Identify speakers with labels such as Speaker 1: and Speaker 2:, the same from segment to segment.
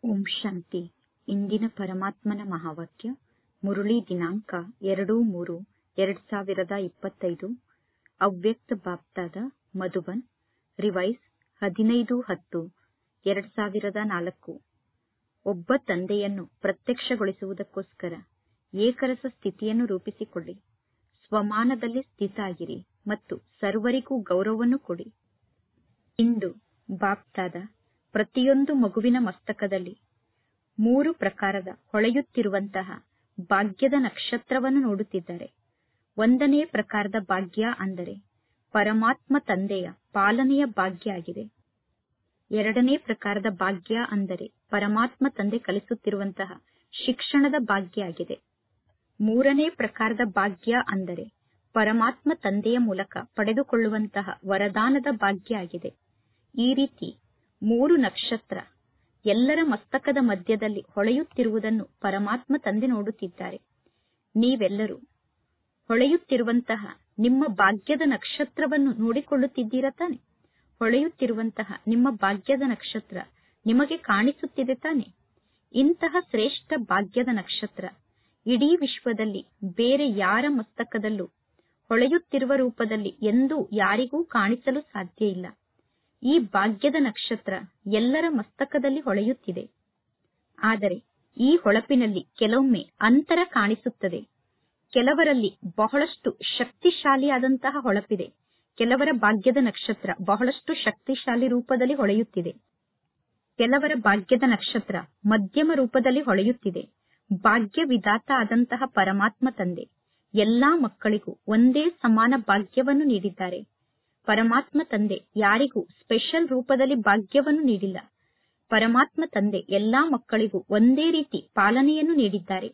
Speaker 1: ಓಂ ಶಾಂತಿ ಇಂದಿನ ಪರಮಾತ್ಮನ ಮಹಾವಾಕ್ಯ ಮುರುಳಿ ದಿನಾಂಕ ಎರಡು ಮೂರು ಎರಡ್ ಸಾವಿರದ ಇಪ್ಪತ್ತೈದು ಅವ್ಯಕ್ತ ಬಾಪ್ತಾದ ಮಧುಬನ್ ರಿವೈಸ್ ಹದಿನೈದು ಹತ್ತು ಎರಡ್ ಸಾವಿರದ ನಾಲ್ಕು ಒಬ್ಬ ತಂದೆಯನ್ನು ಪ್ರತ್ಯಕ್ಷಗೊಳಿಸುವುದಕ್ಕೋಸ್ಕರ ಏಕರಸ ಸ್ಥಿತಿಯನ್ನು ರೂಪಿಸಿಕೊಳ್ಳಿ ಸ್ವಮಾನದಲ್ಲಿ ಸ್ಥಿತ ಆಗಿರಿ ಮತ್ತು ಸರ್ವರಿಗೂ ಗೌರವವನ್ನು ಕೊಡಿ ಇಂದು ಬಾಪ್ತಾದ ಪ್ರತಿಯೊಂದು ಮಗುವಿನ ಮಸ್ತಕದಲ್ಲಿ ಮೂರು ಪ್ರಕಾರದ ಹೊಳೆಯುತ್ತಿರುವಂತಹ ಭಾಗ್ಯದ ನಕ್ಷತ್ರವನ್ನು ನೋಡುತ್ತಿದ್ದಾರೆ ಒಂದನೇ ಪ್ರಕಾರದ ಭಾಗ್ಯ ಅಂದರೆ ಪರಮಾತ್ಮ ತಂದೆಯ ಪಾಲನೆಯ ಭಾಗ್ಯ ಆಗಿದೆ ಎರಡನೇ ಪ್ರಕಾರದ ಭಾಗ್ಯ ಅಂದರೆ ಪರಮಾತ್ಮ ತಂದೆ ಕಲಿಸುತ್ತಿರುವಂತಹ ಶಿಕ್ಷಣದ ಭಾಗ್ಯ ಆಗಿದೆ ಮೂರನೇ ಪ್ರಕಾರದ ಭಾಗ್ಯ ಅಂದರೆ ಪರಮಾತ್ಮ ತಂದೆಯ ಮೂಲಕ ಪಡೆದುಕೊಳ್ಳುವಂತಹ ವರದಾನದ ಭಾಗ್ಯ ಆಗಿದೆ ಈ ರೀತಿ ಮೂರು ನಕ್ಷತ್ರ ಎಲ್ಲರ ಮಸ್ತಕದ ಮಧ್ಯದಲ್ಲಿ ಹೊಳೆಯುತ್ತಿರುವುದನ್ನು ಪರಮಾತ್ಮ ತಂದೆ ನೋಡುತ್ತಿದ್ದಾರೆ ನೀವೆಲ್ಲರೂ ಹೊಳೆಯುತ್ತಿರುವಂತಹ ನಿಮ್ಮ ಭಾಗ್ಯದ ನಕ್ಷತ್ರವನ್ನು ನೋಡಿಕೊಳ್ಳುತ್ತಿದ್ದೀರಾ ತಾನೆ ಹೊಳೆಯುತ್ತಿರುವಂತಹ ನಿಮ್ಮ ಭಾಗ್ಯದ ನಕ್ಷತ್ರ ನಿಮಗೆ ಕಾಣಿಸುತ್ತಿದೆ ತಾನೆ ಇಂತಹ ಶ್ರೇಷ್ಠ ಭಾಗ್ಯದ ನಕ್ಷತ್ರ ಇಡೀ ವಿಶ್ವದಲ್ಲಿ ಬೇರೆ ಯಾರ ಮಸ್ತಕದಲ್ಲೂ ಹೊಳೆಯುತ್ತಿರುವ ರೂಪದಲ್ಲಿ ಎಂದೂ ಯಾರಿಗೂ ಕಾಣಿಸಲು ಸಾಧ್ಯ ಇಲ್ಲ ಈ ಭಾಗ್ಯದ ನಕ್ಷತ್ರ ಎಲ್ಲರ ಮಸ್ತಕದಲ್ಲಿ ಹೊಳೆಯುತ್ತಿದೆ ಆದರೆ ಈ ಹೊಳಪಿನಲ್ಲಿ ಕೆಲವೊಮ್ಮೆ ಅಂತರ ಕಾಣಿಸುತ್ತದೆ ಕೆಲವರಲ್ಲಿ ಬಹಳಷ್ಟು ಶಕ್ತಿಶಾಲಿಯಾದಂತಹ ಹೊಳಪಿದೆ ಕೆಲವರ ಭಾಗ್ಯದ ನಕ್ಷತ್ರ ಬಹಳಷ್ಟು ಶಕ್ತಿಶಾಲಿ ರೂಪದಲ್ಲಿ ಹೊಳೆಯುತ್ತಿದೆ ಕೆಲವರ ಭಾಗ್ಯದ ನಕ್ಷತ್ರ ಮಧ್ಯಮ ರೂಪದಲ್ಲಿ ಹೊಳೆಯುತ್ತಿದೆ ಭಾಗ್ಯ ವಿಧಾತ ಆದಂತಹ ಪರಮಾತ್ಮ ತಂದೆ ಎಲ್ಲಾ ಮಕ್ಕಳಿಗೂ ಒಂದೇ ಸಮಾನ ಭಾಗ್ಯವನ್ನು ನೀಡಿದ್ದಾರೆ ಪರಮಾತ್ಮ ತಂದೆ ಯಾರಿಗೂ ಸ್ಪೆಷಲ್ ರೂಪದಲ್ಲಿ ಭಾಗ್ಯವನ್ನು ನೀಡಿಲ್ಲ ಪರಮಾತ್ಮ ತಂದೆ ಎಲ್ಲಾ ಮಕ್ಕಳಿಗೂ ಒಂದೇ ರೀತಿ ಪಾಲನೆಯನ್ನು ನೀಡಿದ್ದಾರೆ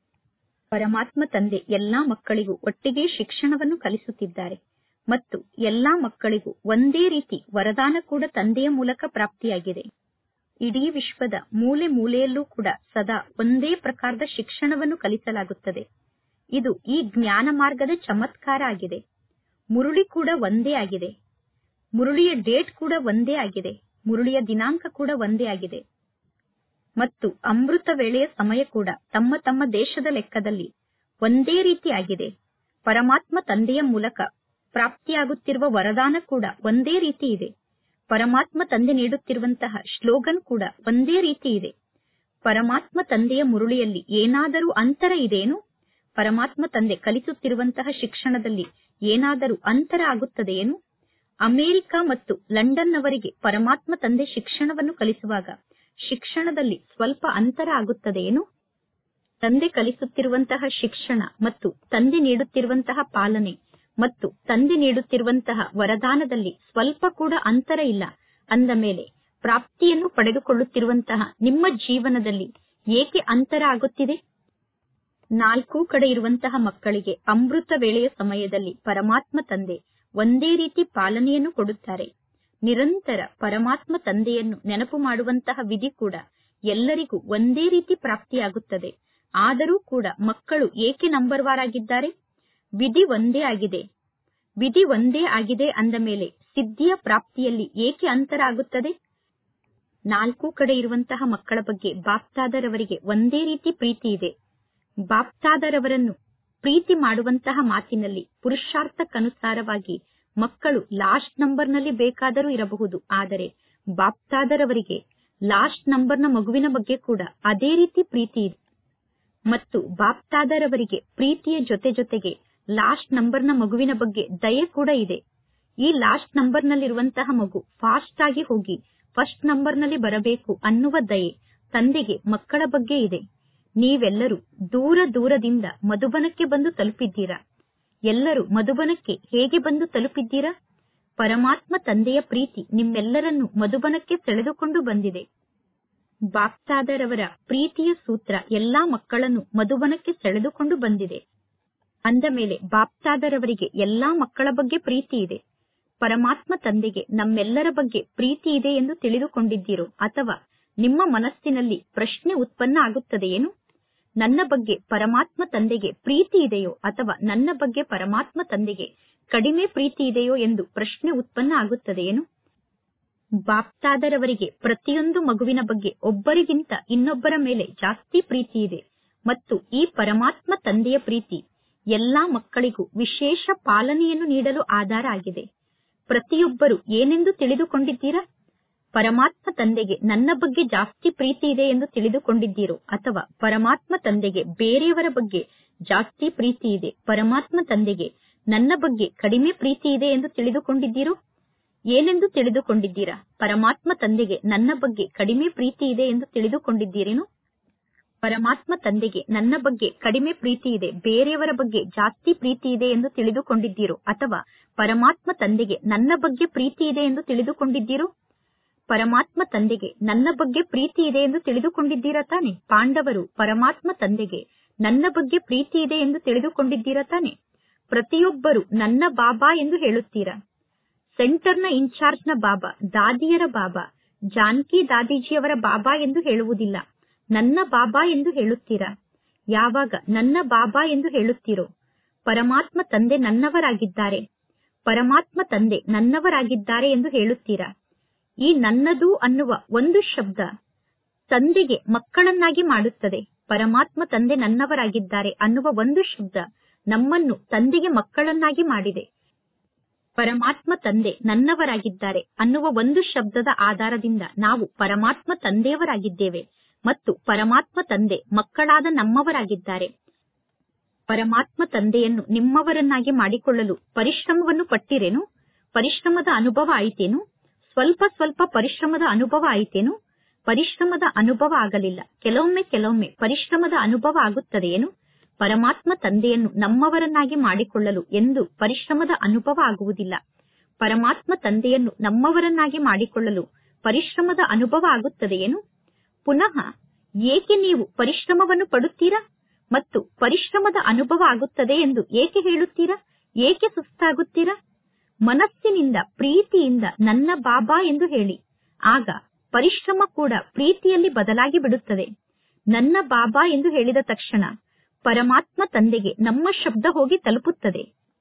Speaker 1: ಪರಮಾತ್ಮ ತಂದೆ ಎಲ್ಲಾ ಮಕ್ಕಳಿಗೂ ಒಟ್ಟಿಗೆ ಶಿಕ್ಷಣವನ್ನು ಕಲಿಸುತ್ತಿದ್ದಾರೆ ಮತ್ತು ಎಲ್ಲಾ ಮಕ್ಕಳಿಗೂ ಒಂದೇ ರೀತಿ ವರದಾನ ಕೂಡ ತಂದೆಯ ಮೂಲಕ ಪ್ರಾಪ್ತಿಯಾಗಿದೆ ಇಡೀ ವಿಶ್ವದ ಮೂಲೆ ಮೂಲೆಯಲ್ಲೂ ಕೂಡ ಸದಾ ಒಂದೇ ಪ್ರಕಾರದ ಶಿಕ್ಷಣವನ್ನು ಕಲಿಸಲಾಗುತ್ತದೆ ಇದು ಈ ಜ್ಞಾನ ಮಾರ್ಗದ ಚಮತ್ಕಾರ ಆಗಿದೆ ಮುರುಳಿ ಕೂಡ ಒಂದೇ ಆಗಿದೆ ಮುರುಳಿಯ ಡೇಟ್ ಕೂಡ ಒಂದೇ ಆಗಿದೆ ಮುರುಳಿಯ ದಿನಾಂಕ ಕೂಡ ಒಂದೇ ಆಗಿದೆ ಮತ್ತು ಅಮೃತ ವೇಳೆಯ ಸಮಯ ಕೂಡ ತಮ್ಮ ತಮ್ಮ ದೇಶದ ಲೆಕ್ಕದಲ್ಲಿ ಒಂದೇ ರೀತಿ ಆಗಿದೆ ಪರಮಾತ್ಮ ತಂದೆಯ ಮೂಲಕ ಪ್ರಾಪ್ತಿಯಾಗುತ್ತಿರುವ ವರದಾನ ಕೂಡ ಒಂದೇ ರೀತಿ ಇದೆ ಪರಮಾತ್ಮ ತಂದೆ ನೀಡುತ್ತಿರುವಂತಹ ಶ್ಲೋಗನ್ ಕೂಡ ಒಂದೇ ರೀತಿ ಇದೆ ಪರಮಾತ್ಮ ತಂದೆಯ ಮುರುಳಿಯಲ್ಲಿ ಏನಾದರೂ ಅಂತರ ಇದೆಯೇನು ಪರಮಾತ್ಮ ತಂದೆ ಕಲಿಸುತ್ತಿರುವಂತಹ ಶಿಕ್ಷಣದಲ್ಲಿ ಏನಾದರೂ ಅಂತರ ಆಗುತ್ತದೆಯೇನು ಅಮೆರಿಕ ಮತ್ತು ಲಂಡನ್ನವರಿಗೆ ಪರಮಾತ್ಮ ತಂದೆ ಶಿಕ್ಷಣವನ್ನು ಕಲಿಸುವಾಗ ಶಿಕ್ಷಣದಲ್ಲಿ ಸ್ವಲ್ಪ ಅಂತರ ಆಗುತ್ತದೆಯೇನು ತಂದೆ ಕಲಿಸುತ್ತಿರುವಂತಹ ಶಿಕ್ಷಣ ಮತ್ತು ತಂದೆ ನೀಡುತ್ತಿರುವಂತಹ ಪಾಲನೆ ಮತ್ತು ತಂದೆ ನೀಡುತ್ತಿರುವಂತಹ ವರದಾನದಲ್ಲಿ ಸ್ವಲ್ಪ ಕೂಡ ಅಂತರ ಇಲ್ಲ ಅಂದ ಮೇಲೆ ಪ್ರಾಪ್ತಿಯನ್ನು ಪಡೆದುಕೊಳ್ಳುತ್ತಿರುವಂತಹ ನಿಮ್ಮ ಜೀವನದಲ್ಲಿ ಏಕೆ ಅಂತರ ಆಗುತ್ತಿದೆ ನಾಲ್ಕು ಕಡೆ ಇರುವಂತಹ ಮಕ್ಕಳಿಗೆ ಅಮೃತ ವೇಳೆಯ ಸಮಯದಲ್ಲಿ ಪರಮಾತ್ಮ ತಂದೆ ಒಂದೇ ರೀತಿ ಪಾಲನೆಯನ್ನು ಕೊಡುತ್ತಾರೆ ನಿರಂತರ ಪರಮಾತ್ಮ ತಂದೆಯನ್ನು ನೆನಪು ಮಾಡುವಂತಹ ವಿಧಿ ಕೂಡ ಎಲ್ಲರಿಗೂ ಒಂದೇ ರೀತಿ ಪ್ರಾಪ್ತಿಯಾಗುತ್ತದೆ ಆದರೂ ಕೂಡ ಮಕ್ಕಳು ಏಕೆ ನಂಬರ್ ವಾರ್ ಆಗಿದ್ದಾರೆ ವಿಧಿ ಒಂದೇ ಆಗಿದೆ ವಿಧಿ ಒಂದೇ ಆಗಿದೆ ಅಂದ ಮೇಲೆ ಸಿದ್ಧಿಯ ಪ್ರಾಪ್ತಿಯಲ್ಲಿ ಏಕೆ ಅಂತರ ಆಗುತ್ತದೆ ನಾಲ್ಕು ಕಡೆ ಇರುವಂತಹ ಮಕ್ಕಳ ಬಗ್ಗೆ ಬಾಪ್ತಾದರವರಿಗೆ ಒಂದೇ ರೀತಿ ಪ್ರೀತಿ ಇದೆ ಬಾಪ್ತಾದರವರನ್ನು ಪ್ರೀತಿ ಮಾಡುವಂತಹ ಮಾತಿನಲ್ಲಿ ಪುರುಷಾರ್ಥಕ್ಕನುಸಾರವಾಗಿ ಮಕ್ಕಳು ಲಾಸ್ಟ್ ನಂಬರ್ನಲ್ಲಿ ಬೇಕಾದರೂ ಇರಬಹುದು ಆದರೆ ಬಾಪ್ತಾದರವರಿಗೆ ಲಾಸ್ಟ್ ನಂಬರ್ನ ಮಗುವಿನ ಬಗ್ಗೆ ಕೂಡ ಅದೇ ರೀತಿ ಪ್ರೀತಿ ಇದೆ ಮತ್ತು ಬಾಪ್ತಾದರವರಿಗೆ ಪ್ರೀತಿಯ ಜೊತೆ ಜೊತೆಗೆ ಲಾಸ್ಟ್ ನಂಬರ್ನ ಮಗುವಿನ ಬಗ್ಗೆ ದಯೆ ಕೂಡ ಇದೆ ಈ ಲಾಸ್ಟ್ ನಂಬರ್ನಲ್ಲಿರುವಂತಹ ಮಗು ಫಾಸ್ಟ್ ಆಗಿ ಹೋಗಿ ಫಸ್ಟ್ ನಂಬರ್ನಲ್ಲಿ ಬರಬೇಕು ಅನ್ನುವ ದಯೆ ತಂದೆಗೆ ಮಕ್ಕಳ ಬಗ್ಗೆ ಇದೆ ನೀವೆಲ್ಲರೂ ದೂರ ದೂರದಿಂದ ಮಧುಬನಕ್ಕೆ ಬಂದು ತಲುಪಿದ್ದೀರಾ ಎಲ್ಲರೂ ಮಧುಬನಕ್ಕೆ ಹೇಗೆ ಬಂದು ತಲುಪಿದ್ದೀರಾ ಪರಮಾತ್ಮ ತಂದೆಯ ಪ್ರೀತಿ ನಿಮ್ಮೆಲ್ಲರನ್ನು ಮಧುಬನಕ್ಕೆ ಸೆಳೆದುಕೊಂಡು ಬಂದಿದೆ ಬಾಪ್ತಾದರವರ ಪ್ರೀತಿಯ ಸೂತ್ರ ಎಲ್ಲಾ ಮಕ್ಕಳನ್ನು ಮಧುಬನಕ್ಕೆ ಸೆಳೆದುಕೊಂಡು ಬಂದಿದೆ ಅಂದ ಮೇಲೆ ಬಾಪ್ತಾದರವರಿಗೆ ಎಲ್ಲಾ ಮಕ್ಕಳ ಬಗ್ಗೆ ಪ್ರೀತಿ ಇದೆ ಪರಮಾತ್ಮ ತಂದೆಗೆ ನಮ್ಮೆಲ್ಲರ ಬಗ್ಗೆ ಪ್ರೀತಿ ಇದೆ ಎಂದು ತಿಳಿದುಕೊಂಡಿದ್ದೀರೋ ಅಥವಾ ನಿಮ್ಮ ಮನಸ್ಸಿನಲ್ಲಿ ಪ್ರಶ್ನೆ ಉತ್ಪನ್ನ ಆಗುತ್ತದೆಯೇನು ನನ್ನ ಬಗ್ಗೆ ಪರಮಾತ್ಮ ತಂದೆಗೆ ಪ್ರೀತಿ ಇದೆಯೋ ಅಥವಾ ನನ್ನ ಬಗ್ಗೆ ಪರಮಾತ್ಮ ತಂದೆಗೆ ಕಡಿಮೆ ಪ್ರೀತಿ ಇದೆಯೋ ಎಂದು ಪ್ರಶ್ನೆ ಉತ್ಪನ್ನ ಆಗುತ್ತದೆಯೇನು ಬಾಪ್ತಾದರವರಿಗೆ ಪ್ರತಿಯೊಂದು ಮಗುವಿನ ಬಗ್ಗೆ ಒಬ್ಬರಿಗಿಂತ ಇನ್ನೊಬ್ಬರ ಮೇಲೆ ಜಾಸ್ತಿ ಪ್ರೀತಿ ಇದೆ ಮತ್ತು ಈ ಪರಮಾತ್ಮ ತಂದೆಯ ಪ್ರೀತಿ ಎಲ್ಲಾ ಮಕ್ಕಳಿಗೂ ವಿಶೇಷ ಪಾಲನೆಯನ್ನು ನೀಡಲು ಆಧಾರ ಆಗಿದೆ ಪ್ರತಿಯೊಬ್ಬರು ಏನೆಂದು ತಿಳಿದುಕೊಂಡಿದ್ದೀರಾ ಪರಮಾತ್ಮ ತಂದೆಗೆ ನನ್ನ ಬಗ್ಗೆ ಜಾಸ್ತಿ ಪ್ರೀತಿ ಇದೆ ಎಂದು ತಿಳಿದುಕೊಂಡಿದ್ದೀರೋ ಅಥವಾ ಪರಮಾತ್ಮ ತಂದೆಗೆ ಬೇರೆಯವರ ಬಗ್ಗೆ ಜಾಸ್ತಿ ಪ್ರೀತಿ ಇದೆ ಪರಮಾತ್ಮ ತಂದೆಗೆ ನನ್ನ ಬಗ್ಗೆ ಕಡಿಮೆ ಪ್ರೀತಿ ಇದೆ ಎಂದು ತಿಳಿದುಕೊಂಡಿದ್ದೀರೋ ಏನೆಂದು ತಿಳಿದುಕೊಂಡಿದ್ದೀರಾ ಪರಮಾತ್ಮ ತಂದೆಗೆ ನನ್ನ ಬಗ್ಗೆ ಕಡಿಮೆ ಪ್ರೀತಿ ಇದೆ ಎಂದು ತಿಳಿದುಕೊಂಡಿದ್ದೀರೇನು ಪರಮಾತ್ಮ ತಂದೆಗೆ ನನ್ನ ಬಗ್ಗೆ ಕಡಿಮೆ ಪ್ರೀತಿ ಇದೆ ಬೇರೆಯವರ ಬಗ್ಗೆ ಜಾಸ್ತಿ ಪ್ರೀತಿ ಇದೆ ಎಂದು ತಿಳಿದುಕೊಂಡಿದ್ದೀರೋ ಅಥವಾ ಪರಮಾತ್ಮ ತಂದೆಗೆ ನನ್ನ ಬಗ್ಗೆ ಪ್ರೀತಿ ಇದೆ ಎಂದು ತಿಳಿದುಕೊಂಡಿದ್ದೀರೋ ಪರಮಾತ್ಮ ತಂದೆಗೆ ನನ್ನ ಬಗ್ಗೆ ಪ್ರೀತಿ ಇದೆ ಎಂದು ತಿಳಿದುಕೊಂಡಿದ್ದೀರಾ ತಾನೆ ಪಾಂಡವರು ಪರಮಾತ್ಮ ತಂದೆಗೆ ನನ್ನ ಬಗ್ಗೆ ಪ್ರೀತಿ ಇದೆ ಎಂದು ತಿಳಿದುಕೊಂಡಿದ್ದೀರಾ ತಾನೆ ಪ್ರತಿಯೊಬ್ಬರು ನನ್ನ ಬಾಬಾ ಎಂದು ಹೇಳುತ್ತೀರಾ ಸೆಂಟರ್ನ ಇನ್ಚಾರ್ಜ್ನ ಬಾಬಾ ದಾದಿಯರ ಬಾಬಾ ಜಾನ್ಕಿ ದಾದಿಜಿಯವರ ಬಾಬಾ ಎಂದು ಹೇಳುವುದಿಲ್ಲ ನನ್ನ ಬಾಬಾ ಎಂದು ಹೇಳುತ್ತೀರಾ ಯಾವಾಗ ನನ್ನ ಬಾಬಾ ಎಂದು ಹೇಳುತ್ತೀರೋ ಪರಮಾತ್ಮ ತಂದೆ ನನ್ನವರಾಗಿದ್ದಾರೆ ಪರಮಾತ್ಮ ತಂದೆ ನನ್ನವರಾಗಿದ್ದಾರೆ ಎಂದು ಹೇಳುತ್ತೀರಾ ಈ ನನ್ನದು ಅನ್ನುವ ಒಂದು ಶಬ್ದ ತಂದೆಗೆ ಮಕ್ಕಳನ್ನಾಗಿ ಮಾಡುತ್ತದೆ ಪರಮಾತ್ಮ ತಂದೆ ನನ್ನವರಾಗಿದ್ದಾರೆ ಅನ್ನುವ ಒಂದು ಶಬ್ದ ನಮ್ಮನ್ನು ತಂದೆಗೆ ಮಕ್ಕಳನ್ನಾಗಿ ಮಾಡಿದೆ ಪರಮಾತ್ಮ ತಂದೆ ನನ್ನವರಾಗಿದ್ದಾರೆ ಅನ್ನುವ ಒಂದು ಶಬ್ದದ ಆಧಾರದಿಂದ ನಾವು ಪರಮಾತ್ಮ ತಂದೆಯವರಾಗಿದ್ದೇವೆ ಮತ್ತು ಪರಮಾತ್ಮ ತಂದೆ ಮಕ್ಕಳಾದ ನಮ್ಮವರಾಗಿದ್ದಾರೆ ಪರಮಾತ್ಮ ತಂದೆಯನ್ನು ನಿಮ್ಮವರನ್ನಾಗಿ ಮಾಡಿಕೊಳ್ಳಲು ಪರಿಶ್ರಮವನ್ನು ಪಟ್ಟಿರೇನು ಪರಿಶ್ರಮದ ಅನುಭವ ಆಯಿತೇನು ಸ್ವಲ್ಪ ಸ್ವಲ್ಪ ಪರಿಶ್ರಮದ ಅನುಭವ ಆಯಿತೇನು ಪರಿಶ್ರಮದ ಅನುಭವ ಆಗಲಿಲ್ಲ ಕೆಲವೊಮ್ಮೆ ಕೆಲವೊಮ್ಮೆ ಪರಿಶ್ರಮದ ಅನುಭವ ಆಗುತ್ತದೆಯೇನು ಪರಮಾತ್ಮ ತಂದೆಯನ್ನು ನಮ್ಮವರನ್ನಾಗಿ ಮಾಡಿಕೊಳ್ಳಲು ಎಂದು ಪರಿಶ್ರಮದ ಅನುಭವ ಆಗುವುದಿಲ್ಲ ಪರಮಾತ್ಮ ತಂದೆಯನ್ನು ನಮ್ಮವರನ್ನಾಗಿ ಮಾಡಿಕೊಳ್ಳಲು ಪರಿಶ್ರಮದ ಅನುಭವ ಆಗುತ್ತದೆಯೇನು ಪುನಃ ಏಕೆ ನೀವು ಪರಿಶ್ರಮವನ್ನು ಪಡುತ್ತೀರಾ ಮತ್ತು ಪರಿಶ್ರಮದ ಅನುಭವ ಆಗುತ್ತದೆ ಎಂದು ಏಕೆ ಹೇಳುತ್ತೀರಾ ಏಕೆ ಸುಸ್ತಾಗುತ್ತೀರಾ ಮನಸ್ಸಿನಿಂದ ಪ್ರೀತಿಯಿಂದ ನನ್ನ ಬಾಬಾ ಎಂದು ಹೇಳಿ ಆಗ ಪರಿಶ್ರಮ ಕೂಡ ಪ್ರೀತಿಯಲ್ಲಿ ಬದಲಾಗಿ ಬಿಡುತ್ತದೆ ನನ್ನ ಬಾಬಾ ಎಂದು ಹೇಳಿದ ತಕ್ಷಣ ಪರಮಾತ್ಮ ತಂದೆಗೆ ನಮ್ಮ ಶಬ್ದ ಹೋಗಿ ತಲುಪುತ್ತದೆ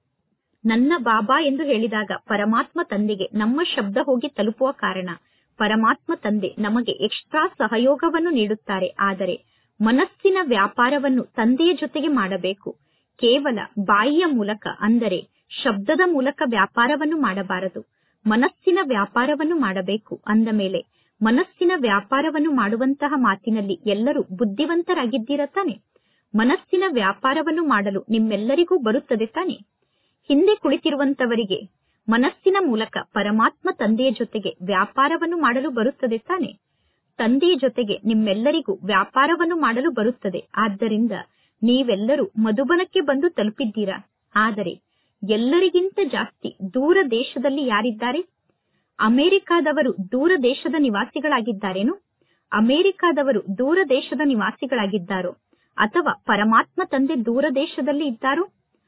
Speaker 1: ನನ್ನ ಬಾಬಾ ಎಂದು ಹೇಳಿದಾಗ ಪರಮಾತ್ಮ ತಂದೆಗೆ ನಮ್ಮ ಶಬ್ದ ಹೋಗಿ ತಲುಪುವ ಕಾರಣ ಪರಮಾತ್ಮ ತಂದೆ ನಮಗೆ ಎಕ್ಸ್ಟ್ರಾ ಸಹಯೋಗವನ್ನು ನೀಡುತ್ತಾರೆ ಆದರೆ ಮನಸ್ಸಿನ ವ್ಯಾಪಾರವನ್ನು ತಂದೆಯ ಜೊತೆಗೆ ಮಾಡಬೇಕು ಕೇವಲ ಬಾಯಿಯ ಮೂಲಕ ಅಂದರೆ ಶಬ್ದದ ಮೂಲಕ ವ್ಯಾಪಾರವನ್ನು ಮಾಡಬಾರದು ಮನಸ್ಸಿನ ವ್ಯಾಪಾರವನ್ನು ಮಾಡಬೇಕು ಅಂದ ಮೇಲೆ ಮನಸ್ಸಿನ ವ್ಯಾಪಾರವನ್ನು ಮಾಡುವಂತಹ ಮಾತಿನಲ್ಲಿ ಎಲ್ಲರೂ ಬುದ್ಧಿವಂತರಾಗಿದ್ದೀರಾ ತಾನೆ ಮನಸ್ಸಿನ ವ್ಯಾಪಾರವನ್ನು ಮಾಡಲು ನಿಮ್ಮೆಲ್ಲರಿಗೂ ಬರುತ್ತದೆ ತಾನೆ ಹಿಂದೆ ಕುಳಿತಿರುವಂತವರಿಗೆ ಮನಸ್ಸಿನ ಮೂಲಕ ಪರಮಾತ್ಮ ತಂದೆಯ ಜೊತೆಗೆ ವ್ಯಾಪಾರವನ್ನು ಮಾಡಲು ಬರುತ್ತದೆ ತಾನೆ ತಂದೆಯ ಜೊತೆಗೆ ನಿಮ್ಮೆಲ್ಲರಿಗೂ ವ್ಯಾಪಾರವನ್ನು ಮಾಡಲು ಬರುತ್ತದೆ ಆದ್ದರಿಂದ ನೀವೆಲ್ಲರೂ ಮಧುಬನಕ್ಕೆ ಬಂದು ತಲುಪಿದ್ದೀರಾ ಆದರೆ ಎಲ್ಲರಿಗಿಂತ ಜಾಸ್ತಿ ದೂರ ದೇಶದಲ್ಲಿ ಯಾರಿದ್ದಾರೆ ಅಮೆರಿಕಾದವರು ದೂರ ದೇಶದ ನಿವಾಸಿಗಳಾಗಿದ್ದಾರೇನು ಅಮೆರಿಕಾದವರು ದೂರ ದೇಶದ ನಿವಾಸಿಗಳಾಗಿದ್ದಾರೋ ಅಥವಾ ಪರಮಾತ್ಮ ತಂದೆ ದೂರ ದೇಶದಲ್ಲಿ ಇದ್ದಾರೋ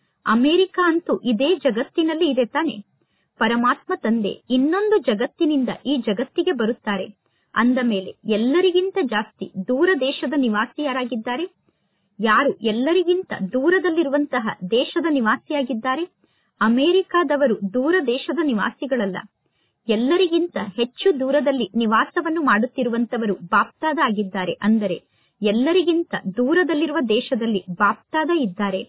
Speaker 1: ಅಮೆರಿಕ ಅಂತೂ ಇದೇ ಜಗತ್ತಿನಲ್ಲಿ ಇದೆ ತಾನೆ ಪರಮಾತ್ಮ ತಂದೆ ಇನ್ನೊಂದು ಜಗತ್ತಿನಿಂದ ಈ ಜಗತ್ತಿಗೆ ಬರುತ್ತಾರೆ ಅಂದ ಮೇಲೆ ಎಲ್ಲರಿಗಿಂತ ಜಾಸ್ತಿ ದೂರ ದೇಶದ ನಿವಾಸಿ ಯಾರಾಗಿದ್ದಾರೆ ಯಾರು ಎಲ್ಲರಿಗಿಂತ ದೂರದಲ್ಲಿರುವಂತಹ ದೇಶದ ನಿವಾಸಿಯಾಗಿದ್ದಾರೆ ಅಮೆರಿಕಾದವರು ದೂರ ದೇಶದ ನಿವಾಸಿಗಳಲ್ಲ ಎಲ್ಲರಿಗಿಂತ ಹೆಚ್ಚು ದೂರದಲ್ಲಿ ನಿವಾಸವನ್ನು ಮಾಡುತ್ತಿರುವಂತವರು ಬಾಪ್ತಾದ ಆಗಿದ್ದಾರೆ ಅಂದರೆ ಎಲ್ಲರಿಗಿಂತ ದೂರದಲ್ಲಿರುವ ದೇಶದಲ್ಲಿ ಬಾಪ್ತಾದ ಇದ್ದಾರೆ